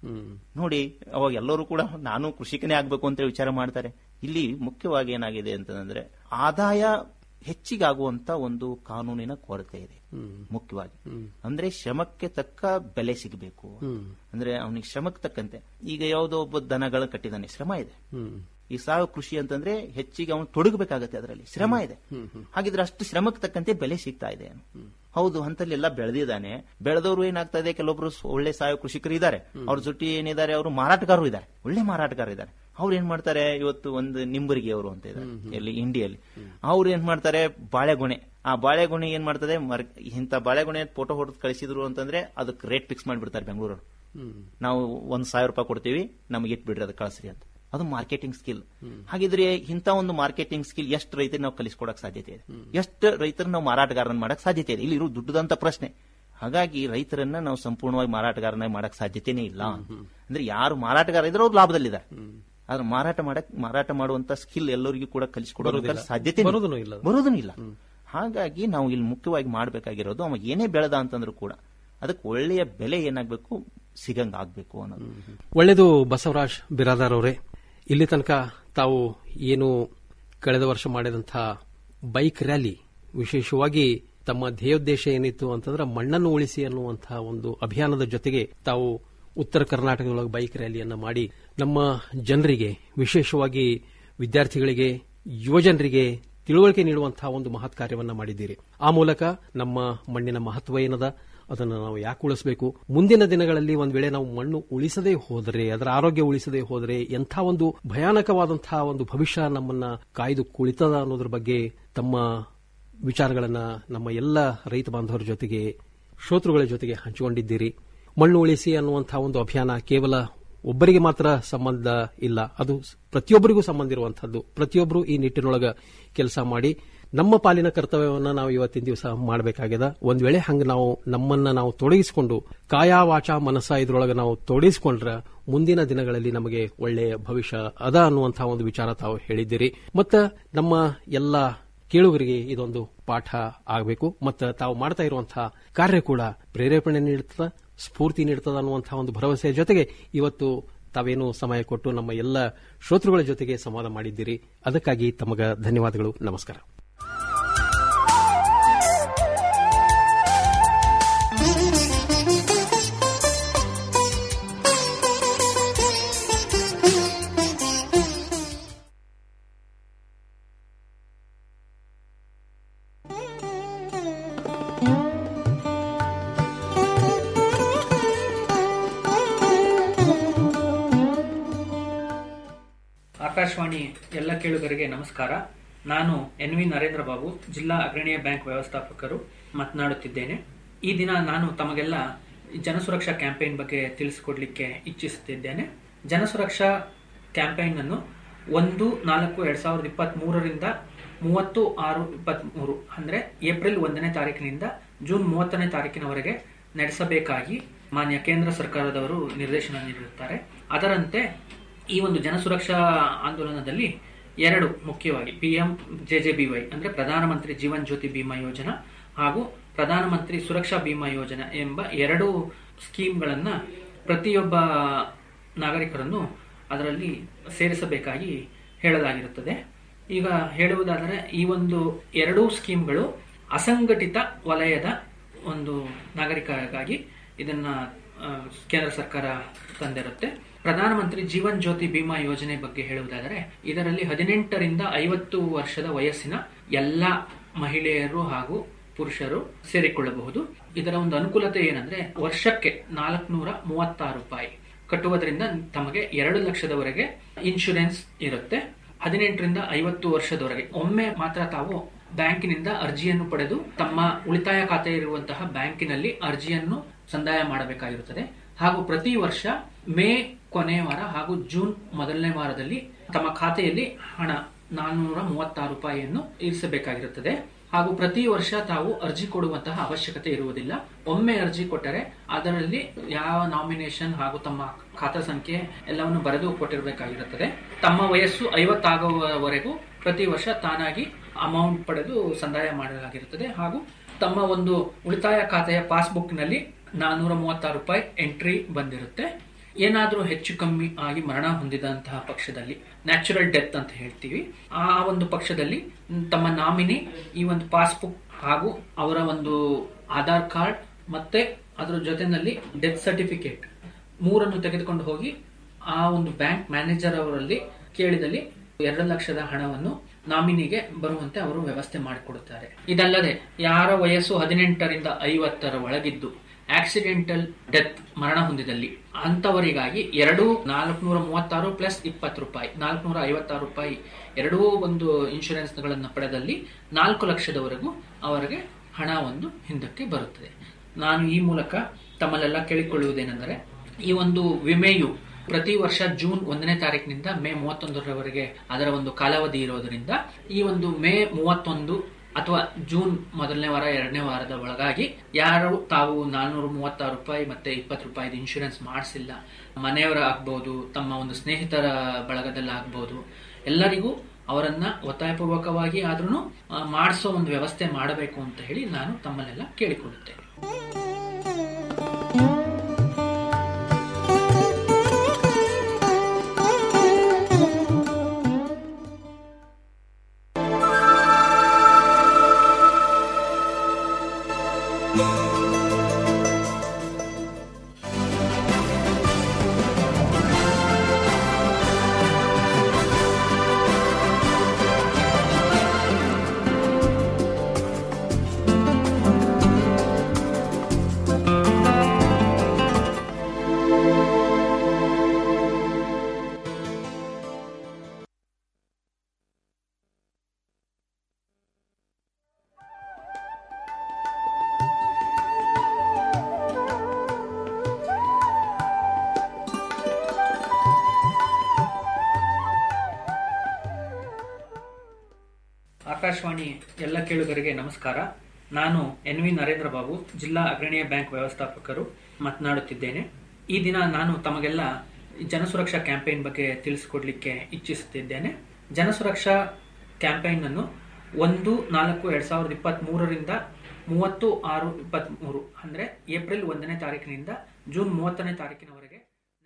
ನೋಡಿ ಅವಾಗ ಎಲ್ಲರೂ ಕೂಡ ನಾನು ಕೃಷಿಕನೇ ಆಗ್ಬೇಕು ಅಂತ ವಿಚಾರ ಮಾಡ್ತಾರೆ ಇಲ್ಲಿ ಮುಖ್ಯವಾಗಿ ಏನಾಗಿದೆ ಅಂತಂದ್ರೆ ಆದಾಯ ಹೆಚ್ಚಿಗಾಗುವಂತ ಒಂದು ಕಾನೂನಿನ ಕೊರತೆ ಇದೆ ಮುಖ್ಯವಾಗಿ ಅಂದ್ರೆ ಶ್ರಮಕ್ಕೆ ತಕ್ಕ ಬೆಲೆ ಸಿಗಬೇಕು ಅಂದ್ರೆ ಅವನಿಗೆ ಶ್ರಮಕ್ಕೆ ತಕ್ಕಂತೆ ಈಗ ಯಾವುದೋ ಒಬ್ಬ ದನಗಳ ಕಟ್ಟಿದಾನೆ ಶ್ರಮ ಇದೆ ಈ ಸಾವಯವ ಕೃಷಿ ಅಂತಂದ್ರೆ ಹೆಚ್ಚಿಗೆ ಅವನು ತೊಡಗಬೇಕಾಗತ್ತೆ ಅದರಲ್ಲಿ ಶ್ರಮ ಇದೆ ಹಾಗಿದ್ರೆ ಅಷ್ಟು ಶ್ರಮಕ್ಕೆ ತಕ್ಕಂತೆ ಬೆಲೆ ಸಿಗ್ತಾ ಇದೆ ಹೌದು ಹಂತಲ್ಲೆಲ್ಲ ಬೆಳೆದಿದ್ದಾನೆ ಬೆಳೆದವರು ಏನಾಗ್ತಾ ಇದೆ ಕೆಲವೊಬ್ರು ಸ್- ಒಳ್ಳೆ ಸಾವಯವ ಕೃಷಿಕರು ಇದ್ದಾರೆ ಅವ್ರ ಜೊತೆ ಏನಿದ್ದಾರೆ ಅವರು ಮಾರಾಟಗಾರರು ಇದ್ದಾರೆ ಒಳ್ಳೆ ಮಾರಾಟಗಾರ ಇದ್ದಾರೆ ಅವ್ರು ಏನ್ ಮಾಡ್ತಾರೆ ಇವತ್ತು ಒಂದು ನಿಂಬರಿಗೆ ಅವರು ಅಂತ ಇದ್ದಾರೆ ಎಲ್ಲಿ ಇಂಡಿಯಲ್ಲಿ ಅವ್ರು ಏನ್ ಮಾಡ್ತಾರೆ ಬಾಳೆಗೊನೆ ಆ ಬಾಳೆಗೊನೆ ಏನ್ ಮಾಡ್ತದೆ ಮರ್- ಇಂಥ ಬಾಳೆಗೊನೆ ಫೋಟೋ ಹೊಡೆದು ಕಳಿಸಿದ್ರು ಅಂತಂದ್ರೆ ಅದಕ್ಕೆ ರೇಟ್ ಫಿಕ್ಸ್ ಮಾಡ್ಬಿಡ್ತಾರೆ ಬೆಂಗಳೂರು ನಾವು ಒಂದ್ ಸಾವಿರ ರೂಪಾಯಿ ಕೊಡ್ತೀವಿ ನಮಗೆ ಇಟ್ಬಿಡ್ರಿ ಅದು ಕಳಿಸ್ರಿ ಅಂತ ಅದು ಮಾರ್ಕೆಟಿಂಗ್ ಸ್ಕಿಲ್ ಹಾಗಿದ್ರೆ ಇಂಥ ಒಂದು ಮಾರ್ಕೆಟಿಂಗ್ ಸ್ಕಿಲ್ ಎಷ್ಟು ರೈತರಿಗೆ ನಾವು ಕಲಿಸ್ಕೊಡಕ್ ಸಾಧ್ಯತೆ ಇದೆ ಎಷ್ಟು ರೈತರ ನಾವು ಮಾರಾಟಗಾರನ ಮಾಡಕ್ ಸಾಧ್ಯತೆ ಇದೆ ಇಲ್ಲಿ ಇರೋ ದುಡ್ಡದಂತ ಪ್ರಶ್ನೆ ಹಾಗಾಗಿ ರೈತರನ್ನ ನಾವು ಸಂಪೂರ್ಣವಾಗಿ ಮಾರಾಟಗಾರನಾಗಿ ಮಾಡಕ್ ಸಾಧ್ಯತೆನೇ ಇಲ್ಲ ಅಂದ್ರೆ ಯಾರು ಮಾರಾಟಗಾರ ಇದ್ರೆ ಅವ್ರು ಲಾಭದಲ್ಲಿದ್ದಾರೆ ಆದ್ರೆ ಮಾರಾಟ ಮಾಡಕ್ ಮಾರಾಟ ಮಾಡುವಂತ ಸ್ಕಿಲ್ ಎಲ್ಲರಿಗೂ ಕೂಡ ಕಲಿಸ್ಕೊಡೋದಕ್ಕೆ ಬರೋದಿಲ್ಲ. ಸಾಧ್ಯತೆ ಬರೋದೂನು ಇಲ್ಲ. ಬರೋದೂ ಇಲ್ಲ ಹಾಗಾಗಿ ನಾವು ಇಲ್ಲಿ ಮುಖ್ಯವಾಗಿ ಮಾಡಬೇಕಾಗಿರೋದು ಅವ ಏನೇ ಬೆಳೆದ ಅಂತಂದ್ರೂ ಕೂಡ ಅದಕ್ಕೆ ಒಳ್ಳೆಯ ಬೆಲೆ ಏನಾಗಬೇಕು ಸಿಗಂಗ್ ಆಗ್ಬೇಕು ಅನ್ನೋದು ಒಳ್ಳೆಯದು ಬಸವರಾಜ್ ಬಿರಾದಾರ್ ಅವರೇ ಇಲ್ಲಿ ತನಕ ತಾವು ಏನು ಕಳೆದ ವರ್ಷ ಮಾಡಿದಂಥ ಬೈಕ್ ರ್ಯಾಲಿ ವಿಶೇಷವಾಗಿ ತಮ್ಮ ಧ್ಯೇಯೋದ್ದೇಶ ಏನಿತ್ತು ಅಂತಂದ್ರೆ ಮಣ್ಣನ್ನು ಉಳಿಸಿ ಅನ್ನುವಂತಹ ಒಂದು ಅಭಿಯಾನದ ಜೊತೆಗೆ ತಾವು ಉತ್ತರ ಕರ್ನಾಟಕದೊಳಗೆ ಬೈಕ್ ರ್ಯಾಲಿಯನ್ನು ಮಾಡಿ ನಮ್ಮ ಜನರಿಗೆ ವಿಶೇಷವಾಗಿ ವಿದ್ಯಾರ್ಥಿಗಳಿಗೆ ಯುವಜನರಿಗೆ ತಿಳುವಳಿಕೆ ನೀಡುವಂತಹ ಒಂದು ಮಹತ್ ಕಾರ್ಯವನ್ನು ಮಾಡಿದ್ದೀರಿ ಆ ಮೂಲಕ ನಮ್ಮ ಮಣ್ಣಿನ ಮಹತ್ವ ಏನದ ಅದನ್ನು ನಾವು ಯಾಕೆ ಉಳಿಸಬೇಕು ಮುಂದಿನ ದಿನಗಳಲ್ಲಿ ಒಂದ್ ವೇಳೆ ನಾವು ಮಣ್ಣು ಉಳಿಸದೇ ಹೋದರೆ ಅದರ ಆರೋಗ್ಯ ಉಳಿಸದೇ ಹೋದರೆ ಎಂಥ ಒಂದು ಭಯಾನಕವಾದಂತಹ ಒಂದು ಭವಿಷ್ಯ ನಮ್ಮನ್ನ ಕಾಯ್ದು ಕುಳಿತದ ಅನ್ನೋದ್ರ ಬಗ್ಗೆ ತಮ್ಮ ವಿಚಾರಗಳನ್ನ ನಮ್ಮ ಎಲ್ಲ ರೈತ ಬಾಂಧವರ ಜೊತೆಗೆ ಶ್ರೋತೃಗಳ ಜೊತೆಗೆ ಹಂಚಿಕೊಂಡಿದ್ದೀರಿ ಮಣ್ಣು ಉಳಿಸಿ ಅನ್ನುವಂತಹ ಒಂದು ಅಭಿಯಾನ ಕೇವಲ ಒಬ್ಬರಿಗೆ ಮಾತ್ರ ಸಂಬಂಧ ಇಲ್ಲ ಅದು ಪ್ರತಿಯೊಬ್ಬರಿಗೂ ಸಂಬಂಧ ಇರುವಂತಹದ್ದು ಪ್ರತಿಯೊಬ್ಬರು ಈ ನಿಟ್ಟಿನೊಳಗ ಕೆಲಸ ಮಾಡಿ ನಮ್ಮ ಪಾಲಿನ ಕರ್ತವ್ಯವನ್ನ ನಾವು ಇವತ್ತಿನ ದಿವಸ ಮಾಡಬೇಕಾಗ್ಯದ ಒಂದ್ ವೇಳೆ ಹಂಗ ನಾವು ನಮ್ಮನ್ನ ನಾವು ತೊಡಗಿಸಿಕೊಂಡು ಕಾಯ ವಾಚ ಮನಸ್ಸ ಇದ್ರೊಳಗೆ ನಾವು ತೊಡಗಿಸಿಕೊಂಡ್ರ ಮುಂದಿನ ದಿನಗಳಲ್ಲಿ ನಮಗೆ ಒಳ್ಳೆಯ ಭವಿಷ್ಯ ಅದ ಅನ್ನುವಂತಹ ಒಂದು ವಿಚಾರ ತಾವು ಹೇಳಿದ್ದೀರಿ ಮತ್ತ ನಮ್ಮ ಎಲ್ಲ ಕೇಳುಗರಿಗೆ ಇದೊಂದು ಪಾಠ ಆಗಬೇಕು ಮತ್ತು ತಾವು ಮಾಡ್ತಾ ಇರುವಂತಹ ಕಾರ್ಯ ಕೂಡ ಪ್ರೇರೇಪಣೆ ನೀಡುತ್ತದ ಸ್ಫೂರ್ತಿ ನೀಡುತ್ತದೆ ಅನ್ನುವಂತಹ ಒಂದು ಭರವಸೆಯ ಜೊತೆಗೆ ಇವತ್ತು ತಾವೇನು ಸಮಯ ಕೊಟ್ಟು ನಮ್ಮ ಎಲ್ಲ ಶ್ರೋತೃಗಳ ಜೊತೆಗೆ ಸಂವಾದ ಮಾಡಿದ್ದೀರಿ ಅದಕ್ಕಾಗಿ ತಮಗ ಧನ್ಯವಾದಗಳು ನಮಸ್ಕಾರ ಆಕಾಶವಾಣಿ ಎಲ್ಲ ಕೇಳುಗರಿಗೆ ನಮಸ್ಕಾರ ನಾನು ಎನ್ ವಿ ನರೇಂದ್ರ ಬಾಬು ಜಿಲ್ಲಾ ಅಗ್ರಣೀಯ ಬ್ಯಾಂಕ್ ವ್ಯವಸ್ಥಾಪಕರು ಮಾತನಾಡುತ್ತಿದ್ದೇನೆ ಈ ದಿನ ನಾನು ತಮಗೆಲ್ಲ ಜನಸುರಕ್ಷಾ ಕ್ಯಾಂಪೇನ್ ಬಗ್ಗೆ ತಿಳಿಸಿಕೊಡ್ಲಿಕ್ಕೆ ಇಚ್ಛಿಸುತ್ತಿದ್ದೇನೆ ಜನಸುರಕ್ಷಾ ಕ್ಯಾಂಪೇನ್ ಅನ್ನು ಒಂದು ನಾಲ್ಕು ಎರಡ್ ಸಾವಿರದ ಇಪ್ಪತ್ತ್ ಮೂರರಿಂದ ಮೂವತ್ತು ಆರು ಇಪ್ಪತ್ತ್ ಮೂರು ಅಂದ್ರೆ ಏಪ್ರಿಲ್ ಒಂದನೇ ತಾರೀಕಿನಿಂದ ಜೂನ್ ಮೂವತ್ತನೇ ತಾರೀಕಿನವರೆಗೆ ನಡೆಸಬೇಕಾಗಿ ಮಾನ್ಯ ಕೇಂದ್ರ ಸರ್ಕಾರದವರು ನಿರ್ದೇಶನ ನೀಡಿರುತ್ತಾರೆ ಅದರಂತೆ ಈ ಒಂದು ಜನಸುರಕ್ಷಾ ಆಂದೋಲನದಲ್ಲಿ ಎರಡು ಮುಖ್ಯವಾಗಿ ಪಿಎಂ ಜೆಜೆಬಿವೈ ಅಂದ್ರೆ ಪ್ರಧಾನಮಂತ್ರಿ ಜೀವನ್ ಜ್ಯೋತಿ ಬಿಮಾ ಯೋಜನಾ ಹಾಗೂ ಪ್ರಧಾನಮಂತ್ರಿ ಸುರಕ್ಷಾ ಬಿಮಾ ಯೋಜನಾ ಎಂಬ ಎರಡು ಸ್ಕೀಮ್ಗಳನ್ನ ಪ್ರತಿಯೊಬ್ಬ ನಾಗರಿಕರನ್ನು ಅದರಲ್ಲಿ ಸೇರಿಸಬೇಕಾಗಿ ಹೇಳಲಾಗಿರುತ್ತದೆ ಈಗ ಹೇಳುವುದಾದರೆ ಈ ಒಂದು ಎರಡೂ ಸ್ಕೀಮ್ಗಳು ಅಸಂಘಟಿತ ವಲಯದ ಒಂದು ನಾಗರಿಕರಿಗಾಗಿ ಇದನ್ನ ಆ, ಕೇಂದ್ರ ಸರ್ಕಾರ ತಂದಿರುತ್ತೆ ಪ್ರಧಾನಮಂತ್ರಿ ಜೀವನ್ ಜ್ಯೋತಿ ಬಿಮಾ ಯೋಜನೆ ಬಗ್ಗೆ ಹೇಳುವುದಾದರೆ ಇದರಲ್ಲಿ ಹದಿನೆಂಟರಿಂದ ಐವತ್ತು ವರ್ಷದ ವಯಸ್ಸಿನ ಎಲ್ಲ ಮಹಿಳೆಯರು ಹಾಗೂ ಪುರುಷರು ಸೇರಿಕೊಳ್ಳಬಹುದು ಇದರ ಒಂದು ಅನುಕೂಲತೆ ಏನಂದ್ರೆ ವರ್ಷಕ್ಕೆ ನಾಲ್ಕುನೂರ ಮೂವತ್ತಾರು ರೂಪಾಯಿ ಕಟ್ಟುವುದರಿಂದ ತಮಗೆ ಎರಡು ಲಕ್ಷದವರೆಗೆ ಇನ್ಶೂರೆನ್ಸ್ ಇರುತ್ತೆ ಹದಿನೆಂಟರಿಂದ ಐವತ್ತು ವರ್ಷದವರೆಗೆ ಒಮ್ಮೆ ಮಾತ್ರ ತಾವು ಬ್ಯಾಂಕಿನಿಂದ ಅರ್ಜಿಯನ್ನು ಪಡೆದು ತಮ್ಮ ಉಳಿತಾಯ ಖಾತೆ ಇರುವಂತಹ ಬ್ಯಾಂಕಿನಲ್ಲಿ ಅರ್ಜಿಯನ್ನು ಸಂದಾಯ ಮಾಡಬೇಕಾಗಿರುತ್ತದೆ ಹಾಗೂ ಪ್ರತಿ ವರ್ಷ ಮೇ ಕೊನೆಯ ವಾರ ಹಾಗೂ ಜೂನ್ ಮೊದಲನೇ ವಾರದಲ್ಲಿ ತಮ್ಮ ಖಾತೆಯಲ್ಲಿ ಹಣ ನಾನ್ನೂರ ಮೂವತ್ತಾರು ರೂಪಾಯಿಯನ್ನು ಇರಿಸಬೇಕಾಗಿರುತ್ತದೆ ಹಾಗೂ ಪ್ರತಿ ವರ್ಷ ತಾವು ಅರ್ಜಿ ಕೊಡುವಂತಹ ಅವಶ್ಯಕತೆ ಇರುವುದಿಲ್ಲ ಒಮ್ಮೆ ಅರ್ಜಿ ಕೊಟ್ಟರೆ ಅದರಲ್ಲಿ ಯಾವ ನಾಮಿನೇಷನ್ ಹಾಗೂ ತಮ್ಮ ಖಾತಾ ಸಂಖ್ಯೆ ಎಲ್ಲವನ್ನು ಬರೆದು ಕೊಟ್ಟಿರಬೇಕಾಗಿರುತ್ತದೆ ತಮ್ಮ ವಯಸ್ಸು ಐವತ್ತಾಗುವವರೆಗೂ ಪ್ರತಿ ವರ್ಷ ತಾನಾಗಿ ಅಮೌಂಟ್ ಪಡೆದು ಸಂದಾಯ ಮಾಡಲಾಗಿರುತ್ತದೆ ಹಾಗೂ ತಮ್ಮ ಒಂದು ಉಳಿತಾಯ ಖಾತೆಯ ಪಾಸ್ಬುಕ್ನಲ್ಲಿ ನಾನ್ನೂರ ಮೂವತ್ತಾರು ರೂಪಾಯಿ ಎಂಟ್ರಿ ಬಂದಿರುತ್ತೆ ಏನಾದರೂ ಹೆಚ್ಚು ಕಮ್ಮಿ ಆಗಿ ಮರಣ ಹೊಂದಿದಂತಹ ಪಕ್ಷದಲ್ಲಿ ನ್ಯಾಚುರಲ್ ಡೆತ್ ಅಂತ ಹೇಳ್ತೀವಿ ಆ ಒಂದು ಪಕ್ಷದಲ್ಲಿ ತಮ್ಮ ನಾಮಿನಿ ಈ ಒಂದು ಪಾಸ್ಬುಕ್ ಹಾಗೂ ಅವರ ಒಂದು ಆಧಾರ್ ಕಾರ್ಡ್ ಮತ್ತೆ ಅದರ ಜೊತೆನಲ್ಲಿ ಡೆತ್ ಸರ್ಟಿಫಿಕೇಟ್ ಮೂರನ್ನು ತೆಗೆದುಕೊಂಡು ಹೋಗಿ ಆ ಒಂದು ಬ್ಯಾಂಕ್ ಮ್ಯಾನೇಜರ್ ಅವರಲ್ಲಿ ಕೇಳಿದಲ್ಲಿ ಎರಡು ಲಕ್ಷದ ಹಣವನ್ನು ನಾಮಿನಿಗೆ ಬರುವಂತೆ ಅವರು ವ್ಯವಸ್ಥೆ ಮಾಡಿಕೊಡುತ್ತಾರೆ ಇದಲ್ಲದೆ ಯಾರ ವಯಸ್ಸು ಹದಿನೆಂಟರಿಂದ ಐವತ್ತರ ಒಳಗಿದ್ದು ಆಕ್ಸಿಡೆಂಟಲ್ ಡೆತ್ ಮರಣ ಹೊಂದಿದಲ್ಲಿ ಅಂತವರಿಗಾಗಿ ಎರಡು ನಾಲ್ಕುನೂರ ಮೂವತ್ತಾರು ಪ್ಲಸ್ ಇಪ್ಪತ್ತು ರೂಪಾಯಿ ನಾಲ್ಕುನೂರ ಐವತ್ತಾರು ರೂಪಾಯಿ ಎರಡೂ ಒಂದು ಇನ್ಶೂರೆನ್ಸ್ ಗಳನ್ನು ಪಡೆದಲ್ಲಿ ನಾಲ್ಕು ಲಕ್ಷದವರೆಗೂ ಅವರಿಗೆ ಹಣ ಒಂದು ಹಿಂದಕ್ಕೆ ಬರುತ್ತದೆ ನಾನು ಈ ಮೂಲಕ ತಮ್ಮಲ್ಲೆಲ್ಲ ಕೇಳಿಕೊಳ್ಳುವುದೇನೆಂದರೆ ಈ ಒಂದು ವಿಮೆಯು ಪ್ರತಿ ವರ್ಷ ಜೂನ್ ಒಂದನೇ ತಾರೀಕಿನಿಂದ ಮೇ ಮೂವತ್ತೊಂದರವರೆಗೆ ಅದರ ಒಂದು ಕಾಲಾವಧಿ ಇರೋದರಿಂದ ಈ ಒಂದು ಮೇ ಮೂವತ್ತೊಂದು ಅಥವಾ ಜೂನ್ ಮೊದಲನೇ ವಾರ ಎರಡನೇ ವಾರದ ಒಳಗಾಗಿ ಯಾರು ತಾವು ನಾನ್ನೂರ ಮೂವತ್ತಾರು ರೂಪಾಯಿ ಮತ್ತೆ ಇಪ್ಪತ್ತು ರೂಪಾಯಿ ಇನ್ಶೂರೆನ್ಸ್ ಮಾಡಿಸಿಲ್ಲ ಮನೆಯವರ ಆಗ್ಬಹುದು ತಮ್ಮ ಒಂದು ಸ್ನೇಹಿತರ ಬಳಗದಲ್ಲಿ ಆಗ್ಬಹುದು ಎಲ್ಲರಿಗೂ ಅವರನ್ನ ಒತ್ತಾಯಪೂರ್ವಕವಾಗಿ ಆದ್ರೂ ಮಾಡಿಸೋ ಒಂದು ವ್ಯವಸ್ಥೆ ಮಾಡಬೇಕು ಅಂತ ಹೇಳಿ ನಾನು ತಮ್ಮಲ್ಲೆಲ್ಲ ಕೇಳಿಕೊಳ್ಳುತ್ತೇನೆ ಆಕಾಶವಾಣಿ ಎಲ್ಲ ಕೇಳುಗರಿಗೆ ನಮಸ್ಕಾರ ನಾನು ಎನ್ ವಿ ನರೇಂದ್ರ ಬಾಬು ಜಿಲ್ಲಾ ಅಗ್ರಣೀಯ ಬ್ಯಾಂಕ್ ವ್ಯವಸ್ಥಾಪಕರು ಮಾತನಾಡುತ್ತಿದ್ದೇನೆ ಈ ದಿನ ನಾನು ತಮಗೆಲ್ಲ ಜನಸುರಕ್ಷಾ ಕ್ಯಾಂಪೇನ್ ಬಗ್ಗೆ ತಿಳಿಸಿಕೊಡ್ಲಿಕ್ಕೆ ಇಚ್ಛಿಸುತ್ತಿದ್ದೇನೆ ಜನಸುರಕ್ಷಾ ಕ್ಯಾಂಪೇನ್ ಅನ್ನು ಒಂದು ನಾಲ್ಕು ಎರಡ್ ಸಾವಿರದ ಇಪ್ಪತ್ತ್ ಮೂರರಿಂದ ಮೂವತ್ತು ಆರು ಇಪ್ಪತ್ತ್ ಮೂರು ಅಂದ್ರೆ ಏಪ್ರಿಲ್ ಒಂದನೇ ತಾರೀಕಿನಿಂದ ಜೂನ್ ಮೂವತ್ತನೇ ತಾರೀಕಿನವರೆಗೆ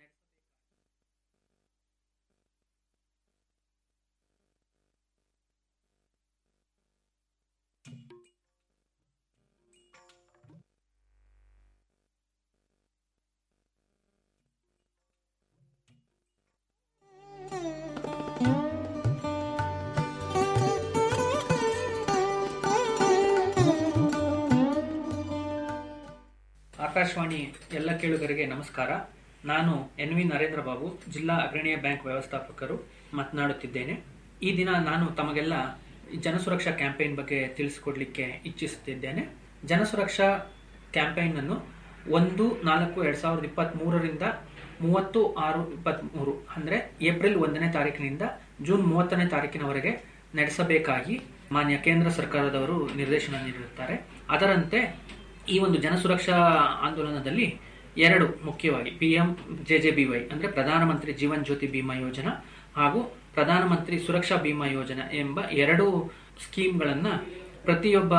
ಆಕಾಶವಾಣಿ ಎಲ್ಲ ಕೇಳುಗರಿಗೆ ನಮಸ್ಕಾರ ನಾನು ಎನ್ ವಿ ನರೇಂದ್ರ ಬಾಬು ಜಿಲ್ಲಾ ಅಗ್ರಣೀಯ ಬ್ಯಾಂಕ್ ವ್ಯವಸ್ಥಾಪಕರು ಮಾತನಾಡುತ್ತಿದ್ದೇನೆ ಈ ದಿನ ನಾನು ತಮಗೆಲ್ಲ ಜನಸುರಕ್ಷಾ ಕ್ಯಾಂಪೇನ್ ಬಗ್ಗೆ ತಿಳಿಸಿಕೊಡ್ಲಿಕ್ಕೆ ಇಚ್ಛಿಸುತ್ತಿದ್ದೇನೆ ಜನಸುರಕ್ಷಾ ಕ್ಯಾಂಪೇನ್ ಅನ್ನು ಒಂದು ನಾಲ್ಕು ಎರಡ್ ಸಾವಿರದ ಇಪ್ಪತ್ತ್ ಮೂರರಿಂದ ಮೂವತ್ತು ಆರು ಇಪ್ಪತ್ತ್ ಮೂರು ಅಂದ್ರೆ ಏಪ್ರಿಲ್ ಒಂದನೇ ತಾರೀಕಿನಿಂದ ಜೂನ್ ಮೂವತ್ತನೇ ತಾರೀಕಿನವರೆಗೆ ನಡೆಸಬೇಕಾಗಿ ಮಾನ್ಯ ಕೇಂದ್ರ ಸರ್ಕಾರದವರು ನಿರ್ದೇಶನ ನೀಡಿರುತ್ತಾರೆ ಅದರಂತೆ ಈ ಒಂದು ಜನಸುರಕ್ಷಾ ಆಂದೋಲನದಲ್ಲಿ ಎರಡು ಮುಖ್ಯವಾಗಿ ಪಿಎಂ ಜೆಜೆಬಿವೈ ಅಂದ್ರೆ ಪ್ರಧಾನಮಂತ್ರಿ ಜೀವನ್ ಜ್ಯೋತಿ ಬಿಮಾ ಯೋಜನಾ ಹಾಗೂ ಪ್ರಧಾನಮಂತ್ರಿ ಸುರಕ್ಷಾ ಬಿಮಾ ಯೋಜನಾ ಎಂಬ ಎರಡು ಸ್ಕೀಮ್ಗಳನ್ನ ಪ್ರತಿಯೊಬ್ಬ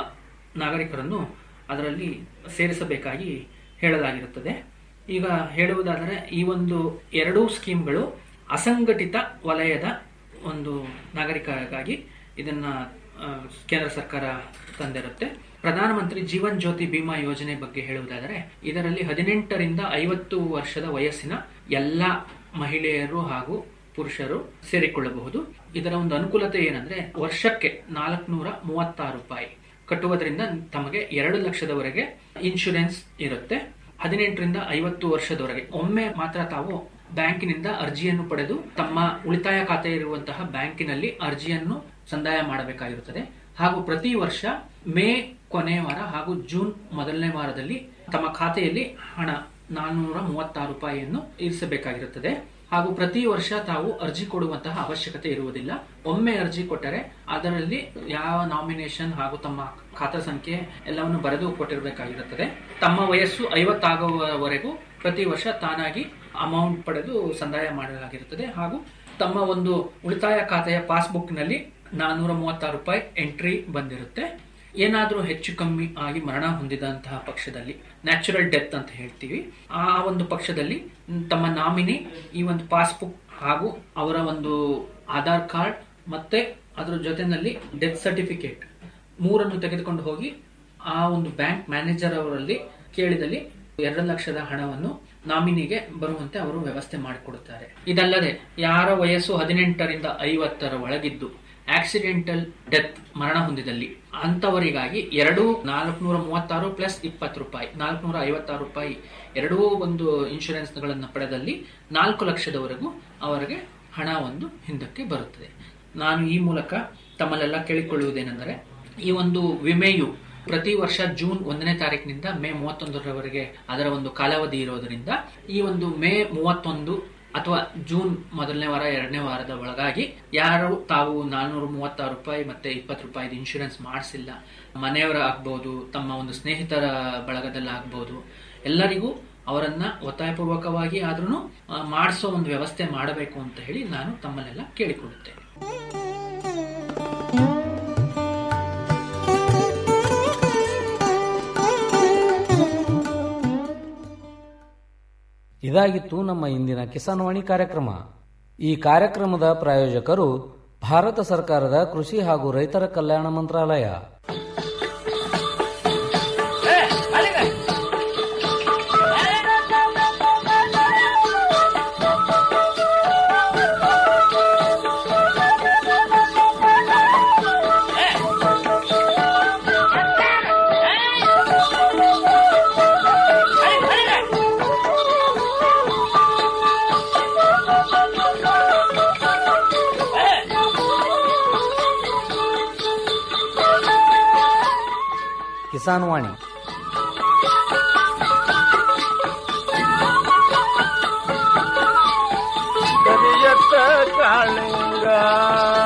ನಾಗರಿಕರನ್ನು ಅದರಲ್ಲಿ ಸೇರಿಸಬೇಕಾಗಿ ಹೇಳಲಾಗಿರುತ್ತದೆ ಈಗ ಹೇಳುವುದಾದರೆ ಈ ಒಂದು ಎರಡೂ ಸ್ಕೀಮ್ಗಳು ಅಸಂಘಟಿತ ವಲಯದ ಒಂದು ನಾಗರಿಕರಿಗಾಗಿ ಇದನ್ನ ಆ, ಕೇಂದ್ರ ಸರ್ಕಾರ ತಂದಿರುತ್ತೆ ಪ್ರಧಾನಮಂತ್ರಿ ಜೀವನ್ ಜ್ಯೋತಿ ಬಿಮಾ ಯೋಜನೆ ಬಗ್ಗೆ ಹೇಳುವುದಾದರೆ ಇದರಲ್ಲಿ ಹದಿನೆಂಟರಿಂದ ಐವತ್ತು ವರ್ಷದ ವಯಸ್ಸಿನ ಎಲ್ಲ ಮಹಿಳೆಯರು ಹಾಗೂ ಪುರುಷರು ಸೇರಿಕೊಳ್ಳಬಹುದು ಇದರ ಒಂದು ಅನುಕೂಲತೆ ಏನಂದ್ರೆ ವರ್ಷಕ್ಕೆ ನಾಲ್ಕುನೂರ ಮೂವತ್ತಾರು ರೂಪಾಯಿ ಕಟ್ಟುವುದರಿಂದ ತಮಗೆ ಎರಡು ಲಕ್ಷದವರೆಗೆ ಇನ್ಶೂರೆನ್ಸ್ ಇರುತ್ತೆ ಹದಿನೆಂಟರಿಂದ ಐವತ್ತು ವರ್ಷದವರೆಗೆ ಒಮ್ಮೆ ಮಾತ್ರ ತಾವು ಬ್ಯಾಂಕಿನಿಂದ ಅರ್ಜಿಯನ್ನು ಪಡೆದು ತಮ್ಮ ಉಳಿತಾಯ ಖಾತೆ ಇರುವಂತಹ ಬ್ಯಾಂಕಿನಲ್ಲಿ ಅರ್ಜಿಯನ್ನು ಸಂದಾಯ ಮಾಡಬೇಕಾಗಿರುತ್ತದೆ ಹಾಗೂ ಪ್ರತಿ ವರ್ಷ ಮೇ ಕೊನೆಯ ವಾರ ಹಾಗೂ ಜೂನ್ ಮೊದಲನೇ ವಾರದಲ್ಲಿ ತಮ್ಮ ಖಾತೆಯಲ್ಲಿ ಹಣ ನಾನ್ನೂರ ಮೂವತ್ತಾರು ರೂಪಾಯಿಯನ್ನು ಇರಿಸಬೇಕಾಗಿರುತ್ತದೆ ಹಾಗೂ ಪ್ರತಿ ವರ್ಷ ತಾವು ಅರ್ಜಿ ಕೊಡುವಂತಹ ಅವಶ್ಯಕತೆ ಇರುವುದಿಲ್ಲ ಒಮ್ಮೆ ಅರ್ಜಿ ಕೊಟ್ಟರೆ ಅದರಲ್ಲಿ ಯಾವ ನಾಮಿನೇಷನ್ ಹಾಗೂ ತಮ್ಮ ಖಾತಾ ಸಂಖ್ಯೆ ಎಲ್ಲವನ್ನು ಬರೆದು ಕೊಟ್ಟಿರಬೇಕಾಗಿರುತ್ತದೆ ತಮ್ಮ ವಯಸ್ಸು ಐವತ್ತಾಗುವವರೆಗೂ ಪ್ರತಿ ವರ್ಷ ತಾನಾಗಿ ಅಮೌಂಟ್ ಪಡೆದು ಸಂದಾಯ ಮಾಡಲಾಗಿರುತ್ತದೆ ಹಾಗೂ ತಮ್ಮ ಒಂದು ಉಳಿತಾಯ ಖಾತೆಯ ಪಾಸ್ಬುಕ್ನಲ್ಲಿ ನಾನ್ನೂರ ಮೂವತ್ತಾರು ರೂಪಾಯಿ ಎಂಟ್ರಿ ಬಂದಿರುತ್ತೆ ಏನಾದರೂ ಹೆಚ್ಚು ಕಮ್ಮಿ ಆಗಿ ಮರಣ ಹೊಂದಿದಂತಹ ಪಕ್ಷದಲ್ಲಿ ನ್ಯಾಚುರಲ್ ಡೆತ್ ಅಂತ ಹೇಳ್ತೀವಿ ಆ ಒಂದು ಪಕ್ಷದಲ್ಲಿ ತಮ್ಮ ನಾಮಿನಿ ಈ ಒಂದು ಪಾಸ್ಬುಕ್ ಹಾಗೂ ಅವರ ಒಂದು ಆಧಾರ್ ಕಾರ್ಡ್ ಮತ್ತೆ ಅದರ ಜೊತೆನಲ್ಲಿ ಡೆತ್ ಸರ್ಟಿಫಿಕೇಟ್ ಮೂರನ್ನು ತೆಗೆದುಕೊಂಡು ಹೋಗಿ ಆ ಒಂದು ಬ್ಯಾಂಕ್ ಮ್ಯಾನೇಜರ್ ಅವರಲ್ಲಿ ಕೇಳಿದಲ್ಲಿ ಎರಡು ಲಕ್ಷದ ಹಣವನ್ನು ನಾಮಿನಿಗೆ ಬರುವಂತೆ ಅವರು ವ್ಯವಸ್ಥೆ ಮಾಡಿಕೊಡುತ್ತಾರೆ ಇದಲ್ಲದೆ ಯಾರ ವಯಸ್ಸು ಹದಿನೆಂಟರಿಂದ ಐವತ್ತರ ಒಳಗಿದ್ದು ಆಕ್ಸಿಡೆಂಟಲ್ ಡೆತ್ ಮರಣ ಹೊಂದಿದಲ್ಲಿ ಅಂತವರಿಗಾಗಿ ಎರಡು ನಾಲ್ಕುನೂರ ಮೂವತ್ತಾರು ಪ್ಲಸ್ ಇಪ್ಪತ್ತು ರೂಪಾಯಿ ನಾಲ್ಕುನೂರ ಐವತ್ತಾರು ರೂಪಾಯಿ ಎರಡೂ ಒಂದು ಇನ್ಶೂರೆನ್ಸ್ ಗಳನ್ನ ಪಡೆದಲ್ಲಿ ನಾಲ್ಕು ಲಕ್ಷದವರೆಗೂ ಅವರಿಗೆ ಹಣ ಒಂದು ಹಿಂದಕ್ಕೆ ಬರುತ್ತದೆ ನಾನು ಈ ಮೂಲಕ ತಮ್ಮಲ್ಲೆಲ್ಲ ಕೇಳಿಕೊಳ್ಳುವುದೇನೆಂದರೆ ಈ ಒಂದು ವಿಮೆಯು ಪ್ರತಿ ವರ್ಷ ಜೂನ್ ಒಂದನೇ ತಾರೀಕಿನಿಂದ ಮೇ ಮೂವತ್ತೊಂದರವರೆಗೆ ಅದರ ಒಂದು ಕಾಲಾವಧಿ ಇರೋದರಿಂದ ಈ ಒಂದು ಮೇ ಮೂವತ್ತೊಂದು ಅಥವಾ ಜೂನ್ ಮೊದಲನೇ ವಾರ ಎರಡನೇ ವಾರದ ಒಳಗಾಗಿ ಯಾರು ತಾವು ನಾನ್ನೂರ ಮೂವತ್ತಾರು ರೂಪಾಯಿ ಮತ್ತೆ ಇಪ್ಪತ್ತು ರೂಪಾಯಿ ಇನ್ಶೂರೆನ್ಸ್ ಮಾಡಿಸಿಲ್ಲ ಮನೆಯವರ ಆಗ್ಬಹುದು ತಮ್ಮ ಒಂದು ಸ್ನೇಹಿತರ ಬಳಗದಲ್ಲಿ ಆಗ್ಬಹುದು ಎಲ್ಲರಿಗೂ ಅವರನ್ನ ಒತ್ತಾಯಪೂರ್ವಕವಾಗಿ ಆದ್ರೂ ಮಾಡಿಸೋ ಒಂದು ವ್ಯವಸ್ಥೆ ಮಾಡಬೇಕು ಅಂತ ಹೇಳಿ ನಾನು ತಮ್ಮಲ್ಲೆಲ್ಲ ಕೇಳಿಕೊಳ್ಳುತ್ತೇನೆ ಇದಾಗಿತ್ತು ನಮ್ಮ ಇಂದಿನ ಕಿಸಾನ್ ವಾಣಿ ಕಾರ್ಯಕ್ರಮ ಈ ಕಾರ್ಯಕ್ರಮದ ಪ್ರಾಯೋಜಕರು ಭಾರತ ಸರ್ಕಾರದ ಕೃಷಿ ಹಾಗೂ ರೈತರ ಕಲ್ಯಾಣ ಮಂತ್ರಾಲಯ ಕಿಸಾನ್ ವಾಣಿ ಕರಿಯತ್ತ ಕಾಳಿಂಗ